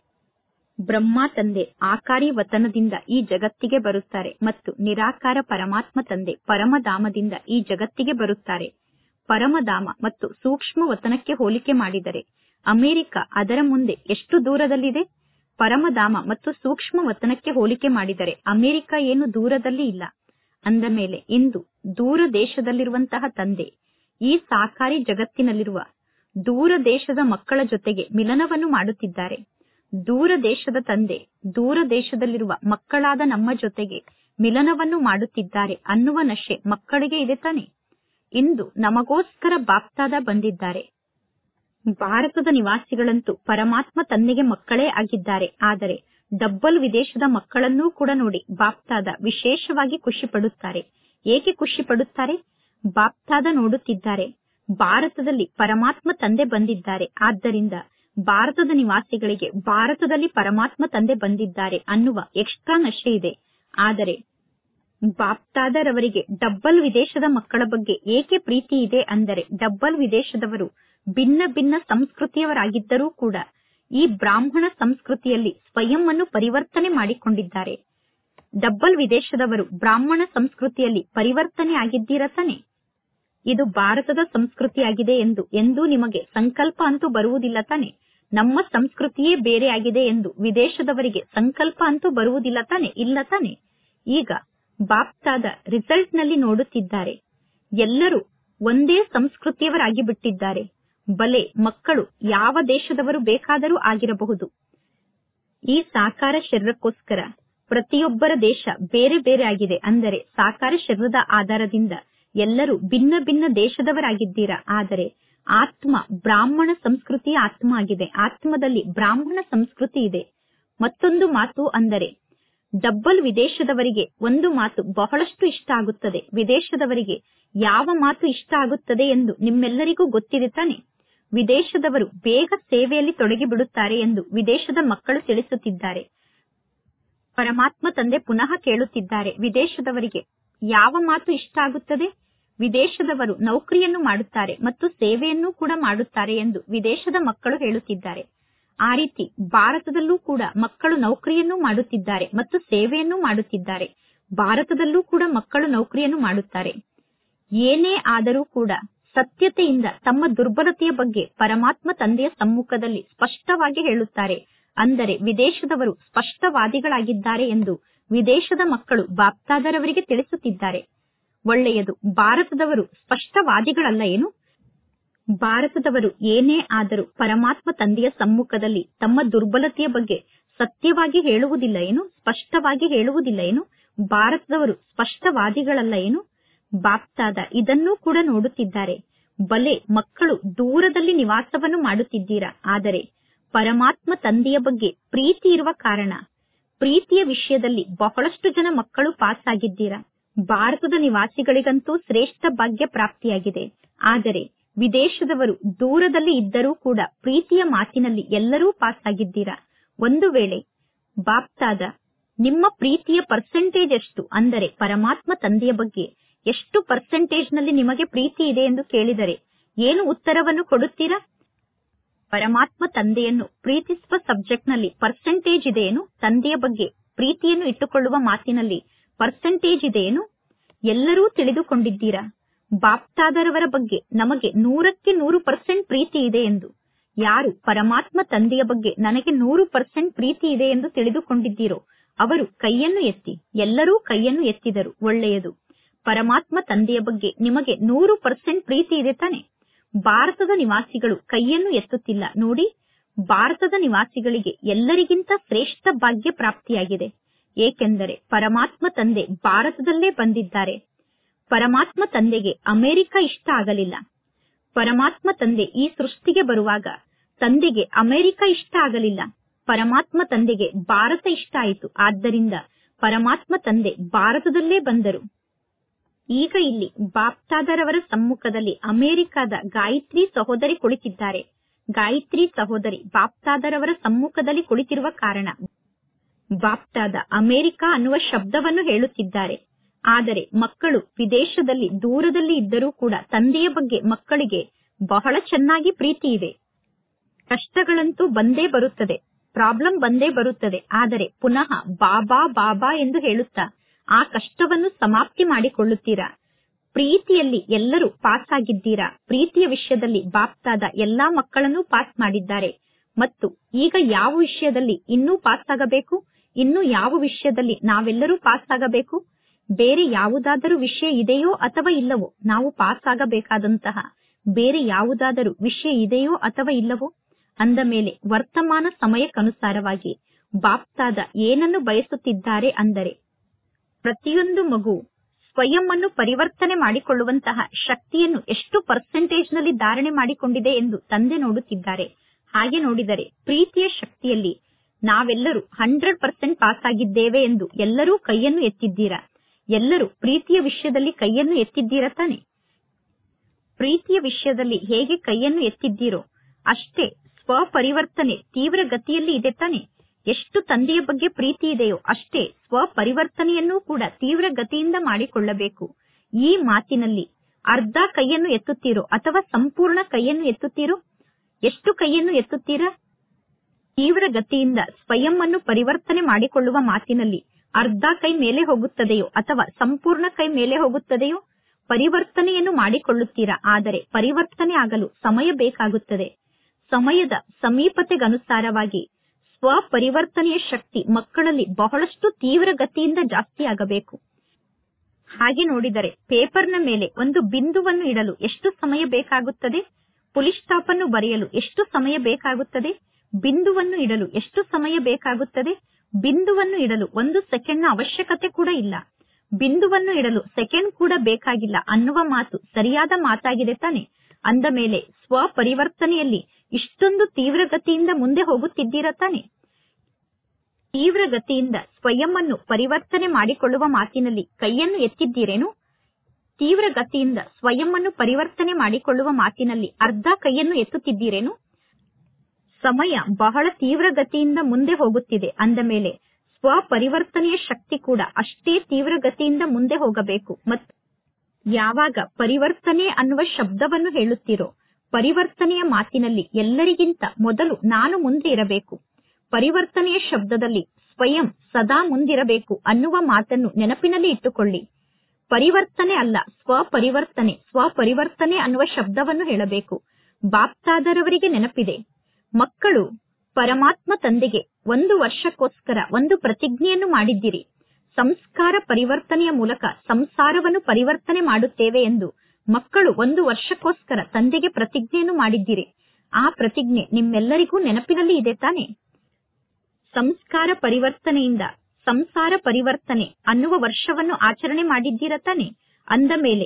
Speaker 1: ಬ್ರಹ್ಮ ತಂದೆ ಆಕಾರಿ ವತನದಿಂದ ಈ ಜಗತ್ತಿಗೆ ಬರುತ್ತಾರೆ ಮತ್ತು ನಿರಾಕಾರ ಪರಮಾತ್ಮ ತಂದೆ ಪರಮಧಾಮದಿಂದ ಈ ಜಗತ್ತಿಗೆ ಬರುತ್ತಾರೆ ಪರಮಧಾಮ ಮತ್ತು ಸೂಕ್ಷ್ಮ ವತನಕ್ಕೆ ಹೋಲಿಕೆ ಮಾಡಿದರೆ ಅಮೆರಿಕ ಅದರ ಮುಂದೆ ಎಷ್ಟು ದೂರದಲ್ಲಿದೆ ಪರಮಧಾಮ ಮತ್ತು ಸೂಕ್ಷ್ಮ ವತನಕ್ಕೆ ಹೋಲಿಕೆ ಮಾಡಿದರೆ ಅಮೆರಿಕ ಏನು ದೂರದಲ್ಲಿ ಇಲ್ಲ ಅಂದ ಮೇಲೆ ಇಂದು ದೂರ ದೇಶದಲ್ಲಿರುವಂತಹ ತಂದೆ ಈ ಸಾಕಾರಿ ಜಗತ್ತಿನಲ್ಲಿರುವ ದೂರ ದೇಶದ ಮಕ್ಕಳ ಜೊತೆಗೆ ಮಿಲನವನ್ನು ಮಾಡುತ್ತಿದ್ದಾರೆ ದೂರ ದೇಶದ ತಂದೆ ದೂರ ದೇಶದಲ್ಲಿರುವ ಮಕ್ಕಳಾದ ನಮ್ಮ ಜೊತೆಗೆ ಮಿಲನವನ್ನು ಮಾಡುತ್ತಿದ್ದಾರೆ ಅನ್ನುವ ನಶೆ ಮಕ್ಕಳಿಗೆ ಇದೆ ತಾನೆ ಇಂದು ನಮಗೋಸ್ಕರ ಬಾಪ್ತಾದ ಬಂದಿದ್ದಾರೆ ಭಾರತದ ನಿವಾಸಿಗಳಂತೂ ಪರಮಾತ್ಮ ತಂದೆಗೆ ಮಕ್ಕಳೇ ಆಗಿದ್ದಾರೆ ಆದರೆ ಡಬ್ಬಲ್ ವಿದೇಶದ ಮಕ್ಕಳನ್ನೂ ಕೂಡ ನೋಡಿ ಬಾಪ್ತಾದ ವಿಶೇಷವಾಗಿ ಖುಷಿ ಪಡುತ್ತಾರೆ ಏಕೆ ಖುಷಿ ಪಡುತ್ತಾರೆ ಬಾಪ್ತಾದ ನೋಡುತ್ತಿದ್ದಾರೆ ಭಾರತದಲ್ಲಿ ಪರಮಾತ್ಮ ತಂದೆ ಬಂದಿದ್ದಾರೆ ಆದ್ದರಿಂದ ಭಾರತದ ನಿವಾಸಿಗಳಿಗೆ ಭಾರತದಲ್ಲಿ ಪರಮಾತ್ಮ ತಂದೆ ಬಂದಿದ್ದಾರೆ ಅನ್ನುವ ಎಕ್ಸ್ಟ್ರಾ ನಶೆ ಇದೆ ಆದರೆ ಬಾಪ್ತಾದರವರಿಗೆ ಡಬ್ಬಲ್ ವಿದೇಶದ ಮಕ್ಕಳ ಬಗ್ಗೆ ಏಕೆ ಪ್ರೀತಿ ಇದೆ ಅಂದರೆ ಡಬ್ಬಲ್ ವಿದೇಶದವರು ಭಿನ್ನ ಭಿನ್ನ ಸಂಸ್ಕೃತಿಯವರಾಗಿದ್ದರೂ ಕೂಡ ಈ ಬ್ರಾಹ್ಮಣ ಸಂಸ್ಕೃತಿಯಲ್ಲಿ ಸ್ವಯಂ ಅನ್ನು ಪರಿವರ್ತನೆ ಮಾಡಿಕೊಂಡಿದ್ದಾರೆ ಡಬ್ಬಲ್ ವಿದೇಶದವರು ಬ್ರಾಹ್ಮಣ ಸಂಸ್ಕೃತಿಯಲ್ಲಿ ಪರಿವರ್ತನೆ ಆಗಿದ್ದೀರಾ ತಾನೆ ಇದು ಭಾರತದ ಸಂಸ್ಕೃತಿಯಾಗಿದೆ ಎಂದು ಎಂದೂ ನಿಮಗೆ ಸಂಕಲ್ಪ ಅಂತೂ ಬರುವುದಿಲ್ಲ ತಾನೆ ನಮ್ಮ ಸಂಸ್ಕೃತಿಯೇ ಬೇರೆ ಆಗಿದೆ ಎಂದು ವಿದೇಶದವರಿಗೆ ಸಂಕಲ್ಪ ಅಂತೂ ಬರುವುದಿಲ್ಲ ತಾನೆ ಇಲ್ಲ ತಾನೆ ಈಗ ಬಾಪ್ತಾದ ರಿಸಲ್ಟ್ ನಲ್ಲಿ ನೋಡುತ್ತಿದ್ದಾರೆ ಎಲ್ಲರೂ ಒಂದೇ ಸಂಸ್ಕೃತಿಯವರಾಗಿ ಬಿಟ್ಟಿದ್ದಾರೆ ಬಲೆ ಮಕ್ಕಳು ಯಾವ ದೇಶದವರು ಬೇಕಾದರೂ ಆಗಿರಬಹುದು ಈ ಸಾಕಾರ ಶರೀರಕ್ಕೋಸ್ಕರ ಪ್ರತಿಯೊಬ್ಬರ ದೇಶ ಬೇರೆ ಬೇರೆ ಆಗಿದೆ ಅಂದರೆ ಸಾಕಾರ ಶರೀರದ ಆಧಾರದಿಂದ ಎಲ್ಲರೂ ಭಿನ್ನ ಭಿನ್ನ ದೇಶದವರಾಗಿದ್ದೀರಾ ಆದರೆ ಆತ್ಮ ಬ್ರಾಹ್ಮಣ ಸಂಸ್ಕೃತಿಯ ಆತ್ಮ ಆಗಿದೆ ಆತ್ಮದಲ್ಲಿ ಬ್ರಾಹ್ಮಣ ಸಂಸ್ಕೃತಿ ಇದೆ ಮತ್ತೊಂದು ಮಾತು ಅಂದರೆ ಡಬ್ಬಲ್ ವಿದೇಶದವರಿಗೆ ಒಂದು ಮಾತು ಬಹಳಷ್ಟು ಇಷ್ಟ ಆಗುತ್ತದೆ ವಿದೇಶದವರಿಗೆ ಯಾವ ಮಾತು ಇಷ್ಟ ಆಗುತ್ತದೆ ಎಂದು ನಿಮ್ಮೆಲ್ಲರಿಗೂ ಗೊತ್ತಿದೆ ತಾನೆ ವಿದೇಶದವರು ಬೇಗ ಸೇವೆಯಲ್ಲಿ ತೊಡಗಿ ಬಿಡುತ್ತಾರೆ ಎಂದು ವಿದೇಶದ ಮಕ್ಕಳು ತಿಳಿಸುತ್ತಿದ್ದಾರೆ ಪರಮಾತ್ಮ ತಂದೆ ಪುನಃ ಕೇಳುತ್ತಿದ್ದಾರೆ ವಿದೇಶದವರಿಗೆ ಯಾವ ಮಾತು ಇಷ್ಟ ಆಗುತ್ತದೆ ವಿದೇಶದವರು ನೌಕರಿಯನ್ನು ಮಾಡುತ್ತಾರೆ ಮತ್ತು ಸೇವೆಯನ್ನು ಕೂಡ ಮಾಡುತ್ತಾರೆ ಎಂದು ವಿದೇಶದ ಮಕ್ಕಳು ಹೇಳುತ್ತಿದ್ದಾರೆ ಆ ರೀತಿ ಭಾರತದಲ್ಲೂ ಕೂಡ ಮಕ್ಕಳು ನೌಕರಿಯನ್ನು ಮಾಡುತ್ತಿದ್ದಾರೆ ಮತ್ತು ಸೇವೆಯನ್ನು ಮಾಡುತ್ತಿದ್ದಾರೆ ಭಾರತದಲ್ಲೂ ಕೂಡ ಮಕ್ಕಳು ನೌಕರಿಯನ್ನು ಮಾಡುತ್ತಾರೆ ಏನೇ ಆದರೂ ಕೂಡ ಸತ್ಯತೆಯಿಂದ ತಮ್ಮ ದುರ್ಬಲತೆಯ ಬಗ್ಗೆ ಪರಮಾತ್ಮ ತಂದೆಯ ಸಮ್ಮುಖದಲ್ಲಿ ಸ್ಪಷ್ಟವಾಗಿ ಹೇಳುತ್ತಾರೆ ಅಂದರೆ ವಿದೇಶದವರು ಸ್ಪಷ್ಟವಾದಿಗಳಾಗಿದ್ದಾರೆ ಎಂದು ವಿದೇಶದ ಮಕ್ಕಳು ಬಾಪ್ತಾದರವರಿಗೆ ತಿಳಿಸುತ್ತಿದ್ದಾರೆ ಒಳ್ಳೆಯದು ಭಾರತದವರು ಸ್ಪಷ್ಟವಾದಿಗಳಲ್ಲ ಏನು ಭಾರತದವರು ಏನೇ ಆದರೂ ಪರಮಾತ್ಮ ತಂದೆಯ ಸಮ್ಮುಖದಲ್ಲಿ ತಮ್ಮ ದುರ್ಬಲತೆಯ ಬಗ್ಗೆ ಸತ್ಯವಾಗಿ ಹೇಳುವುದಿಲ್ಲ ಏನು ಸ್ಪಷ್ಟವಾಗಿ ಹೇಳುವುದಿಲ್ಲ ಏನು ಭಾರತದವರು ಸ್ಪಷ್ಟವಾದಿಗಳಲ್ಲ ಏನು ಬಾಪ್ತಾದ ಇದನ್ನೂ ಕೂಡ ನೋಡುತ್ತಿದ್ದಾರೆ ಬಲೆ ಮಕ್ಕಳು ದೂರದಲ್ಲಿ ನಿವಾಸವನ್ನು ಮಾಡುತ್ತಿದ್ದೀರಾ ಆದರೆ ಪರಮಾತ್ಮ ತಂದೆಯ ಬಗ್ಗೆ ಪ್ರೀತಿ ಇರುವ ಕಾರಣ ಪ್ರೀತಿಯ ವಿಷಯದಲ್ಲಿ ಬಹಳಷ್ಟು ಜನ ಮಕ್ಕಳು ಪಾಸ್ ಆಗಿದ್ದೀರಾ ಭಾರತದ ನಿವಾಸಿಗಳಿಗಂತೂ ಶ್ರೇಷ್ಠ ಭಾಗ್ಯ ಪ್ರಾಪ್ತಿಯಾಗಿದೆ ಆದರೆ ವಿದೇಶದವರು ದೂರದಲ್ಲಿ ಇದ್ದರೂ ಕೂಡ ಪ್ರೀತಿಯ ಮಾತಿನಲ್ಲಿ ಎಲ್ಲರೂ ಪಾಸ್ ಆಗಿದ್ದೀರಾ ಒಂದು ವೇಳೆ ಬಾಪ್ತಾದ ನಿಮ್ಮ ಪ್ರೀತಿಯ ಪರ್ಸೆಂಟೇಜ್ ಎಷ್ಟು ಅಂದರೆ ಪರಮಾತ್ಮ ತಂದೆಯ ಬಗ್ಗೆ ಎಷ್ಟು ಪರ್ಸೆಂಟೇಜ್ ನಲ್ಲಿ ನಿಮಗೆ ಪ್ರೀತಿ ಇದೆ ಎಂದು ಕೇಳಿದರೆ ಏನು ಉತ್ತರವನ್ನು ಕೊಡುತ್ತೀರಾ ಪರಮಾತ್ಮ ತಂದೆಯನ್ನು ಪ್ರೀತಿಸುವ ಸಬ್ಜೆಕ್ಟ್ ನಲ್ಲಿ ಪರ್ಸೆಂಟೇಜ್ ಇದೆಯೇನು ತಂದೆಯ ಬಗ್ಗೆ ಪ್ರೀತಿಯನ್ನು ಇಟ್ಟುಕೊಳ್ಳುವ ಮಾತಿನಲ್ಲಿ ಪರ್ಸೆಂಟೇಜ್ ಇದೆಯೇನು ಎಲ್ಲರೂ ತಿಳಿದುಕೊಂಡಿದ್ದೀರಾ ಬಾಪ್ತಾದರವರ ಬಗ್ಗೆ ನಮಗೆ ನೂರಕ್ಕೆ ನೂರು ಪರ್ಸೆಂಟ್ ಪ್ರೀತಿ ಇದೆ ಎಂದು ಯಾರು ಪರಮಾತ್ಮ ತಂದೆಯ ಬಗ್ಗೆ ನನಗೆ ನೂರು ಪರ್ಸೆಂಟ್ ಪ್ರೀತಿ ಇದೆ ಎಂದು ತಿಳಿದುಕೊಂಡಿದ್ದೀರೋ ಅವರು ಕೈಯನ್ನು ಎತ್ತಿ ಎಲ್ಲರೂ ಕೈಯನ್ನು ಎತ್ತಿದರು ಒಳ್ಳೆಯದು ಪರಮಾತ್ಮ ತಂದೆಯ ಬಗ್ಗೆ ನಿಮಗೆ ನೂರು ಪರ್ಸೆಂಟ್ ಪ್ರೀತಿ ಇದೆ ತಾನೆ ಭಾರತದ ನಿವಾಸಿಗಳು ಕೈಯನ್ನು ಎತ್ತುತ್ತಿಲ್ಲ ನೋಡಿ ಭಾರತದ ನಿವಾಸಿಗಳಿಗೆ ಎಲ್ಲರಿಗಿಂತ ಶ್ರೇಷ್ಠ ಭಾಗ್ಯ ಪ್ರಾಪ್ತಿಯಾಗಿದೆ ಏಕೆಂದರೆ ಪರಮಾತ್ಮ ತಂದೆ ಭಾರತದಲ್ಲೇ ಬಂದಿದ್ದಾರೆ ಪರಮಾತ್ಮ ತಂದೆಗೆ ಅಮೆರಿಕ ಇಷ್ಟ ಆಗಲಿಲ್ಲ ಪರಮಾತ್ಮ ತಂದೆ ಈ ಸೃಷ್ಟಿಗೆ ಬರುವಾಗ ತಂದೆಗೆ ಅಮೆರಿಕ ಇಷ್ಟ ಆಗಲಿಲ್ಲ ಪರಮಾತ್ಮ ತಂದೆಗೆ ಭಾರತ ಇಷ್ಟ ಆಯಿತು ಆದ್ದರಿಂದ ಪರಮಾತ್ಮ ತಂದೆ ಭಾರತದಲ್ಲೇ ಬಂದರು ಈಗ ಇಲ್ಲಿ ಬಾಪ್ತಾದರವರ ಸಮ್ಮುಖದಲ್ಲಿ ಅಮೆರಿಕದ ಗಾಯತ್ರಿ ಸಹೋದರಿ ಕುಳಿತಿದ್ದಾರೆ ಗಾಯತ್ರಿ ಸಹೋದರಿ ಬಾಪ್ತಾದರವರ ಸಮ್ಮುಖದಲ್ಲಿ ಕುಳಿತಿರುವ ಕಾರಣ ಬಾಪ್ತಾದ ಅಮೆರಿಕ ಅನ್ನುವ ಶಬ್ದವನ್ನು ಹೇಳುತ್ತಿದ್ದಾರೆ ಆದರೆ ಮಕ್ಕಳು ವಿದೇಶದಲ್ಲಿ ದೂರದಲ್ಲಿ ಇದ್ದರೂ ಕೂಡ ತಂದೆಯ ಬಗ್ಗೆ ಮಕ್ಕಳಿಗೆ ಬಹಳ ಚೆನ್ನಾಗಿ ಪ್ರೀತಿ ಇದೆ ಕಷ್ಟಗಳಂತೂ ಬಂದೇ ಬರುತ್ತದೆ ಪ್ರಾಬ್ಲಮ್ ಬಂದೇ ಬರುತ್ತದೆ ಆದರೆ ಪುನಃ ಬಾಬಾ ಬಾಬಾ ಎಂದು ಹೇಳುತ್ತಾ ಆ ಕಷ್ಟವನ್ನು ಸಮಾಪ್ತಿ ಮಾಡಿಕೊಳ್ಳುತ್ತೀರಾ ಪ್ರೀತಿಯಲ್ಲಿ ಎಲ್ಲರೂ ಪಾಸ್ ಆಗಿದ್ದೀರಾ ಪ್ರೀತಿಯ ವಿಷಯದಲ್ಲಿ ಬಾಪ್ತಾದ ಎಲ್ಲಾ ಮಕ್ಕಳನ್ನು ಪಾಸ್ ಮಾಡಿದ್ದಾರೆ ಮತ್ತು ಈಗ ಯಾವ ವಿಷಯದಲ್ಲಿ ಇನ್ನೂ ಪಾಸ್ ಆಗಬೇಕು ಇನ್ನು ಯಾವ ವಿಷಯದಲ್ಲಿ ನಾವೆಲ್ಲರೂ ಪಾಸ್ ಆಗಬೇಕು ಬೇರೆ ಯಾವುದಾದರೂ ವಿಷಯ ಇದೆಯೋ ಅಥವಾ ಇಲ್ಲವೋ ನಾವು ಪಾಸ್ ಆಗಬೇಕಾದಂತಹ ಬೇರೆ ಯಾವುದಾದರೂ ವಿಷಯ ಇದೆಯೋ ಅಥವಾ ಇಲ್ಲವೋ ಅಂದ ಮೇಲೆ ವರ್ತಮಾನ ಸಮಯಕ್ಕನುಸಾರವಾಗಿ ಬಾಪ್ತಾದ ಏನನ್ನು ಬಯಸುತ್ತಿದ್ದಾರೆ ಅಂದರೆ ಪ್ರತಿಯೊಂದು ಮಗು ಸ್ವಯಂ ಅನ್ನು ಪರಿವರ್ತನೆ ಮಾಡಿಕೊಳ್ಳುವಂತಹ ಶಕ್ತಿಯನ್ನು ಎಷ್ಟು ಪರ್ಸೆಂಟೇಜ್ ನಲ್ಲಿ ಧಾರಣೆ ಮಾಡಿಕೊಂಡಿದೆ ಎಂದು ತಂದೆ ನೋಡುತ್ತಿದ್ದಾರೆ ಹಾಗೆ ನೋಡಿದರೆ ಪ್ರೀತಿಯ ಶಕ್ತಿಯಲ್ಲಿ ನಾವೆಲ್ಲರೂ ಹಂಡ್ರೆಡ್ ಪರ್ಸೆಂಟ್ ಪಾಸ್ ಆಗಿದ್ದೇವೆ ಎಂದು ಎಲ್ಲರೂ ಕೈಯನ್ನು ಎತ್ತಿದ್ದೀರಾ ಎಲ್ಲರೂ ಪ್ರೀತಿಯ ವಿಷಯದಲ್ಲಿ ಕೈಯನ್ನು ಎತ್ತಿದ್ದೀರಾ ತಾನೆ ಪ್ರೀತಿಯ ವಿಷಯದಲ್ಲಿ ಹೇಗೆ ಕೈಯನ್ನು ಎತ್ತಿದ್ದೀರೋ ಅಷ್ಟೇ ಸ್ವಪರಿವರ್ತನೆ ತೀವ್ರ ಗತಿಯಲ್ಲಿ ಇದೆ ತಾನೆ ಎಷ್ಟು ತಂದೆಯ ಬಗ್ಗೆ ಪ್ರೀತಿ ಇದೆಯೋ ಅಷ್ಟೇ ಸ್ವ ಪರಿವರ್ತನೆಯನ್ನೂ ಕೂಡ ತೀವ್ರ ಗತಿಯಿಂದ ಮಾಡಿಕೊಳ್ಳಬೇಕು ಈ ಮಾತಿನಲ್ಲಿ ಅರ್ಧ ಕೈಯನ್ನು ಎತ್ತುತ್ತೀರೋ ಅಥವಾ ಸಂಪೂರ್ಣ ಕೈಯನ್ನು ಎತ್ತುತ್ತೀರೋ ಎಷ್ಟು ಕೈಯನ್ನು ಎತ್ತುತ್ತೀರಾ ತೀವ್ರ ಗತಿಯಿಂದ ಸ್ವಯಂ ಅನ್ನು ಪರಿವರ್ತನೆ ಮಾಡಿಕೊಳ್ಳುವ ಮಾತಿನಲ್ಲಿ ಅರ್ಧ ಕೈ ಮೇಲೆ ಹೋಗುತ್ತದೆಯೋ ಅಥವಾ ಸಂಪೂರ್ಣ ಕೈ ಮೇಲೆ ಹೋಗುತ್ತದೆಯೋ ಪರಿವರ್ತನೆಯನ್ನು ಮಾಡಿಕೊಳ್ಳುತ್ತೀರಾ ಆದರೆ ಪರಿವರ್ತನೆ ಆಗಲು ಸಮಯ ಬೇಕಾಗುತ್ತದೆ ಸಮಯದ ಸಮೀಪತೆಗನುಸಾರವಾಗಿ ಸ್ವ ಪರಿವರ್ತನೆಯ ಶಕ್ತಿ ಮಕ್ಕಳಲ್ಲಿ ಬಹಳಷ್ಟು ತೀವ್ರ ಗತಿಯಿಂದ ಜಾಸ್ತಿ ಆಗಬೇಕು ಹಾಗೆ ನೋಡಿದರೆ ಪೇಪರ್ನ ಮೇಲೆ ಒಂದು ಬಿಂದುವನ್ನು ಇಡಲು ಎಷ್ಟು ಸಮಯ ಬೇಕಾಗುತ್ತದೆ ಪುಲಿಸ್ ಸ್ಟಾಪ್ ಅನ್ನು ಬರೆಯಲು ಎಷ್ಟು ಸಮಯ ಬೇಕಾಗುತ್ತದೆ ಬಿಂದುವನ್ನು ಇಡಲು ಎಷ್ಟು ಸಮಯ ಬೇಕಾಗುತ್ತದೆ ಬಿಂದುವನ್ನು ಇಡಲು ಒಂದು ಸೆಕೆಂಡ್ನ ಅವಶ್ಯಕತೆ ಕೂಡ ಇಲ್ಲ ಬಿಂದುವನ್ನು ಇಡಲು ಸೆಕೆಂಡ್ ಕೂಡ ಬೇಕಾಗಿಲ್ಲ ಅನ್ನುವ ಮಾತು ಸರಿಯಾದ ಮಾತಾಗಿದೆ ತಾನೆ ಅಂದ ಮೇಲೆ ಸ್ವ ಪರಿವರ್ತನೆಯಲ್ಲಿ ಇಷ್ಟೊಂದು ತೀವ್ರ ಗತಿಯಿಂದ ಮುಂದೆ ಹೋಗುತ್ತಿದ್ದೀರಾ ತಾನೆ ತೀವ್ರ ಗತಿಯಿಂದ ಸ್ವಯಂ ಅನ್ನು ಪರಿವರ್ತನೆ ಮಾಡಿಕೊಳ್ಳುವ ಮಾತಿನಲ್ಲಿ ಕೈಯನ್ನು ಎತ್ತಿದ್ದೀರೇನು ತೀವ್ರ ಗತಿಯಿಂದ ಸ್ವಯಂ ಅನ್ನು ಪರಿವರ್ತನೆ ಮಾಡಿಕೊಳ್ಳುವ ಮಾತಿನಲ್ಲಿ ಅರ್ಧ ಕೈಯನ್ನು ಎತ್ತುತ್ತಿದ್ದೀರೇನು ಸಮಯ ಬಹಳ ತೀವ್ರ ಗತಿಯಿಂದ ಮುಂದೆ ಹೋಗುತ್ತಿದೆ ಅಂದ ಮೇಲೆ ಸ್ವ ಪರಿವರ್ತನೆಯ ಶಕ್ತಿ ಕೂಡ ಅಷ್ಟೇ ತೀವ್ರ ಗತಿಯಿಂದ ಮುಂದೆ ಹೋಗಬೇಕು ಮತ್ತು ಯಾವಾಗ ಪರಿವರ್ತನೆ ಅನ್ನುವ ಶಬ್ದವನ್ನು ಹೇಳುತ್ತೀರೋ ಪರಿವರ್ತನೆಯ ಮಾತಿನಲ್ಲಿ ಎಲ್ಲರಿಗಿಂತ ಮೊದಲು ನಾನು ಮುಂದೆ ಇರಬೇಕು ಪರಿವರ್ತನೆಯ ಶಬ್ದದಲ್ಲಿ ಸ್ವಯಂ ಸದಾ ಮುಂದಿರಬೇಕು ಅನ್ನುವ ಮಾತನ್ನು ನೆನಪಿನಲ್ಲಿ ಇಟ್ಟುಕೊಳ್ಳಿ ಪರಿವರ್ತನೆ ಅಲ್ಲ ಸ್ವ ಪರಿವರ್ತನೆ ಸ್ವ ಪರಿವರ್ತನೆ ಅನ್ನುವ ಶಬ್ದವನ್ನು ಹೇಳಬೇಕು ಬಾಪ್ತಾದರವರಿಗೆ ನೆನಪಿದೆ ಮಕ್ಕಳು ಪರಮಾತ್ಮ ತಂದೆಗೆ ಒಂದು ವರ್ಷಕ್ಕೋಸ್ಕರ ಒಂದು ಪ್ರತಿಜ್ಞೆಯನ್ನು ಮಾಡಿದ್ದೀರಿ ಸಂಸ್ಕಾರ ಪರಿವರ್ತನೆಯ ಮೂಲಕ ಸಂಸಾರವನ್ನು ಪರಿವರ್ತನೆ ಮಾಡುತ್ತೇವೆ ಎಂದು ಮಕ್ಕಳು ಒಂದು ವರ್ಷಕ್ಕೋಸ್ಕರ ತಂದೆಗೆ ಪ್ರತಿಜ್ಞೆಯನ್ನು ಮಾಡಿದ್ದೀರಿ ಆ ಪ್ರತಿಜ್ಞೆ ನಿಮ್ಮೆಲ್ಲರಿಗೂ ನೆನಪಿನಲ್ಲಿ ಇದೆ ತಾನೆ ಸಂಸ್ಕಾರ ಪರಿವರ್ತನೆಯಿಂದ ಸಂಸಾರ ಪರಿವರ್ತನೆ ಅನ್ನುವ ವರ್ಷವನ್ನು ಆಚರಣೆ ಮಾಡಿದ್ದೀರ ತಾನೆ ಅಂದ ಮೇಲೆ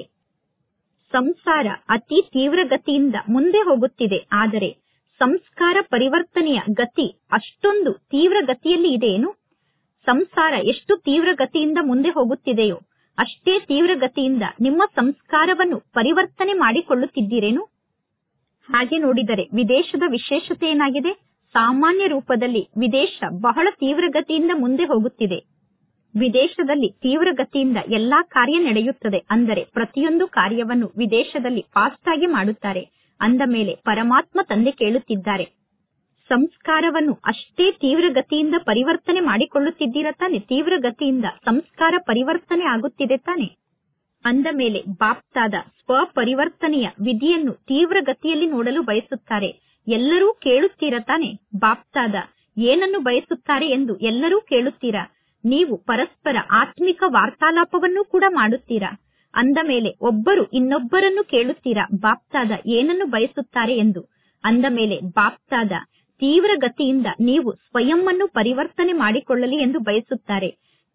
Speaker 1: ಸಂಸಾರ ಅತಿ ತೀವ್ರ ಗತಿಯಿಂದ ಮುಂದೆ ಹೋಗುತ್ತಿದೆ ಆದರೆ ಸಂಸ್ಕಾರ ಪರಿವರ್ತನೆಯ ಗತಿ ಅಷ್ಟೊಂದು ತೀವ್ರ ಗತಿಯಲ್ಲಿ ಇದೆಯೇನು ಸಂಸಾರ ಎಷ್ಟು ತೀವ್ರ ಗತಿಯಿಂದ ಮುಂದೆ ಹೋಗುತ್ತಿದೆಯೋ ಅಷ್ಟೇ ತೀವ್ರ ಗತಿಯಿಂದ ನಿಮ್ಮ ಸಂಸ್ಕಾರವನ್ನು ಪರಿವರ್ತನೆ ಮಾಡಿಕೊಳ್ಳುತ್ತಿದ್ದೀರೇನು ಹಾಗೆ ನೋಡಿದರೆ ವಿದೇಶದ ವಿಶೇಷತೆ ಏನಾಗಿದೆ ಸಾಮಾನ್ಯ ರೂಪದಲ್ಲಿ ವಿದೇಶ ಬಹಳ ತೀವ್ರ ಗತಿಯಿಂದ ಮುಂದೆ ಹೋಗುತ್ತಿದೆ ವಿದೇಶದಲ್ಲಿ ತೀವ್ರ ಗತಿಯಿಂದ ಎಲ್ಲಾ ಕಾರ್ಯ ನಡೆಯುತ್ತದೆ ಅಂದರೆ ಪ್ರತಿಯೊಂದು ಕಾರ್ಯವನ್ನು ವಿದೇಶದಲ್ಲಿ ಫಾಸ್ಟ್ ಆಗಿ ಮಾಡುತ್ತಾರೆ ಅಂದ ಮೇಲೆ ಪರಮಾತ್ಮ ತಂದೆ ಕೇಳುತ್ತಿದ್ದಾರೆ ಸಂಸ್ಕಾರವನ್ನು ಅಷ್ಟೇ ತೀವ್ರ ಗತಿಯಿಂದ ಪರಿವರ್ತನೆ ಮಾಡಿಕೊಳ್ಳುತ್ತಿದ್ದೀರ ತಾನೆ ತೀವ್ರ ಗತಿಯಿಂದ ಸಂಸ್ಕಾರ ಪರಿವರ್ತನೆ ಆಗುತ್ತಿದೆ ತಾನೆ ಅಂದ ಮೇಲೆ ಬಾಪ್ತಾದ ಸ್ವ ಪರಿವರ್ತನೆಯ ವಿಧಿಯನ್ನು ತೀವ್ರ ಗತಿಯಲ್ಲಿ ನೋಡಲು ಬಯಸುತ್ತಾರೆ ಎಲ್ಲರೂ ಕೇಳುತ್ತೀರ ತಾನೆ ಬಾಪ್ತಾದ ಏನನ್ನು ಬಯಸುತ್ತಾರೆ ಎಂದು ಎಲ್ಲರೂ ಕೇಳುತ್ತೀರಾ ನೀವು ಪರಸ್ಪರ ಆತ್ಮಿಕ ವಾರ್ತಾಲಾಪವನ್ನು ಕೂಡ ಮಾಡುತ್ತೀರಾ ಅಂದ ಮೇಲೆ ಒಬ್ಬರು ಇನ್ನೊಬ್ಬರನ್ನು ಕೇಳುತ್ತೀರಾ ಬಾಪ್ತಾದ ಏನನ್ನು ಬಯಸುತ್ತಾರೆ ಎಂದು ಅಂದ ಮೇಲೆ ಬಾಪ್ತಾದ ತೀವ್ರ ಗತಿಯಿಂದ ನೀವು ಸ್ವಯಂ ಅನ್ನು ಪರಿವರ್ತನೆ ಮಾಡಿಕೊಳ್ಳಲಿ ಎಂದು ಬಯಸುತ್ತಾರೆ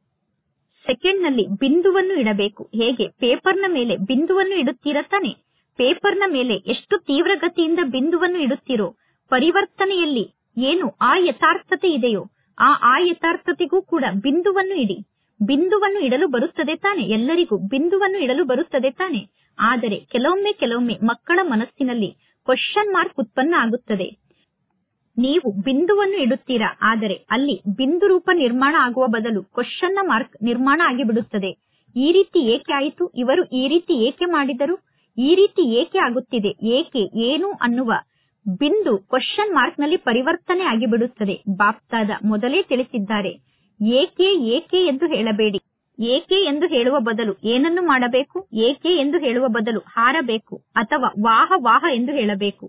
Speaker 1: ಸೆಕೆಂಡ್ ನಲ್ಲಿ ಬಿಂದುವನ್ನು ಇಡಬೇಕು ಹೇಗೆ ಪೇಪರ್ನ ಮೇಲೆ ಬಿಂದುವನ್ನು ಇಡುತ್ತೀರ ತಾನೆ ಪೇಪರ್ನ ಮೇಲೆ ಎಷ್ಟು ತೀವ್ರ ಗತಿಯಿಂದ ಬಿಂದುವನ್ನು ಇಡುತ್ತೀರೋ ಪರಿವರ್ತನೆಯಲ್ಲಿ ಏನು ಆ ಯಥಾರ್ಥತೆ ಇದೆಯೋ ಆ ಆ ಯಥಾರ್ಥತೆಗೂ ಕೂಡ ಬಿಂದುವನ್ನು ಇಡಿ ಬಿಂದುವನ್ನು ಇಡಲು ಬರುತ್ತದೆ ತಾನೆ ಎಲ್ಲರಿಗೂ ಬಿಂದುವನ್ನು ಇಡಲು ಬರುತ್ತದೆ ತಾನೆ ಆದರೆ ಕೆಲವೊಮ್ಮೆ ಕೆಲವೊಮ್ಮೆ ಮಕ್ಕಳ ಮನಸ್ಸಿನಲ್ಲಿ ಕ್ವಶನ್ ಮಾರ್ಕ್ ಉತ್ಪನ್ನ ಆಗುತ್ತದೆ ನೀವು ಬಿಂದುವನ್ನು ಇಡುತ್ತೀರಾ ಆದರೆ ಅಲ್ಲಿ ಬಿಂದು ರೂಪ ನಿರ್ಮಾಣ ಆಗುವ ಬದಲು ಕ್ವಶನ್ನ ಮಾರ್ಕ್ ನಿರ್ಮಾಣ ಆಗಿಬಿಡುತ್ತದೆ ಈ ರೀತಿ ಏಕೆ ಆಯಿತು ಇವರು ಈ ರೀತಿ ಏಕೆ ಮಾಡಿದರು ಈ ರೀತಿ ಏಕೆ ಆಗುತ್ತಿದೆ ಏಕೆ ಏನು ಅನ್ನುವ ಬಿಂದು ಕ್ವಶನ್ ಮಾರ್ಕ್ ನಲ್ಲಿ ಪರಿವರ್ತನೆ ಆಗಿಬಿಡುತ್ತದೆ ಬಾಪ್ತಾದ ಮೊದಲೇ ತಿಳಿಸಿದ್ದಾರೆ ಏಕೆ ಏಕೆ ಎಂದು ಹೇಳಬೇಡಿ ಏಕೆ ಎಂದು ಹೇಳುವ ಬದಲು ಏನನ್ನು ಮಾಡಬೇಕು ಏಕೆ ಎಂದು ಹೇಳುವ ಬದಲು ಹಾರಬೇಕು ಅಥವಾ ವಾಹ ವಾಹ ಎಂದು ಹೇಳಬೇಕು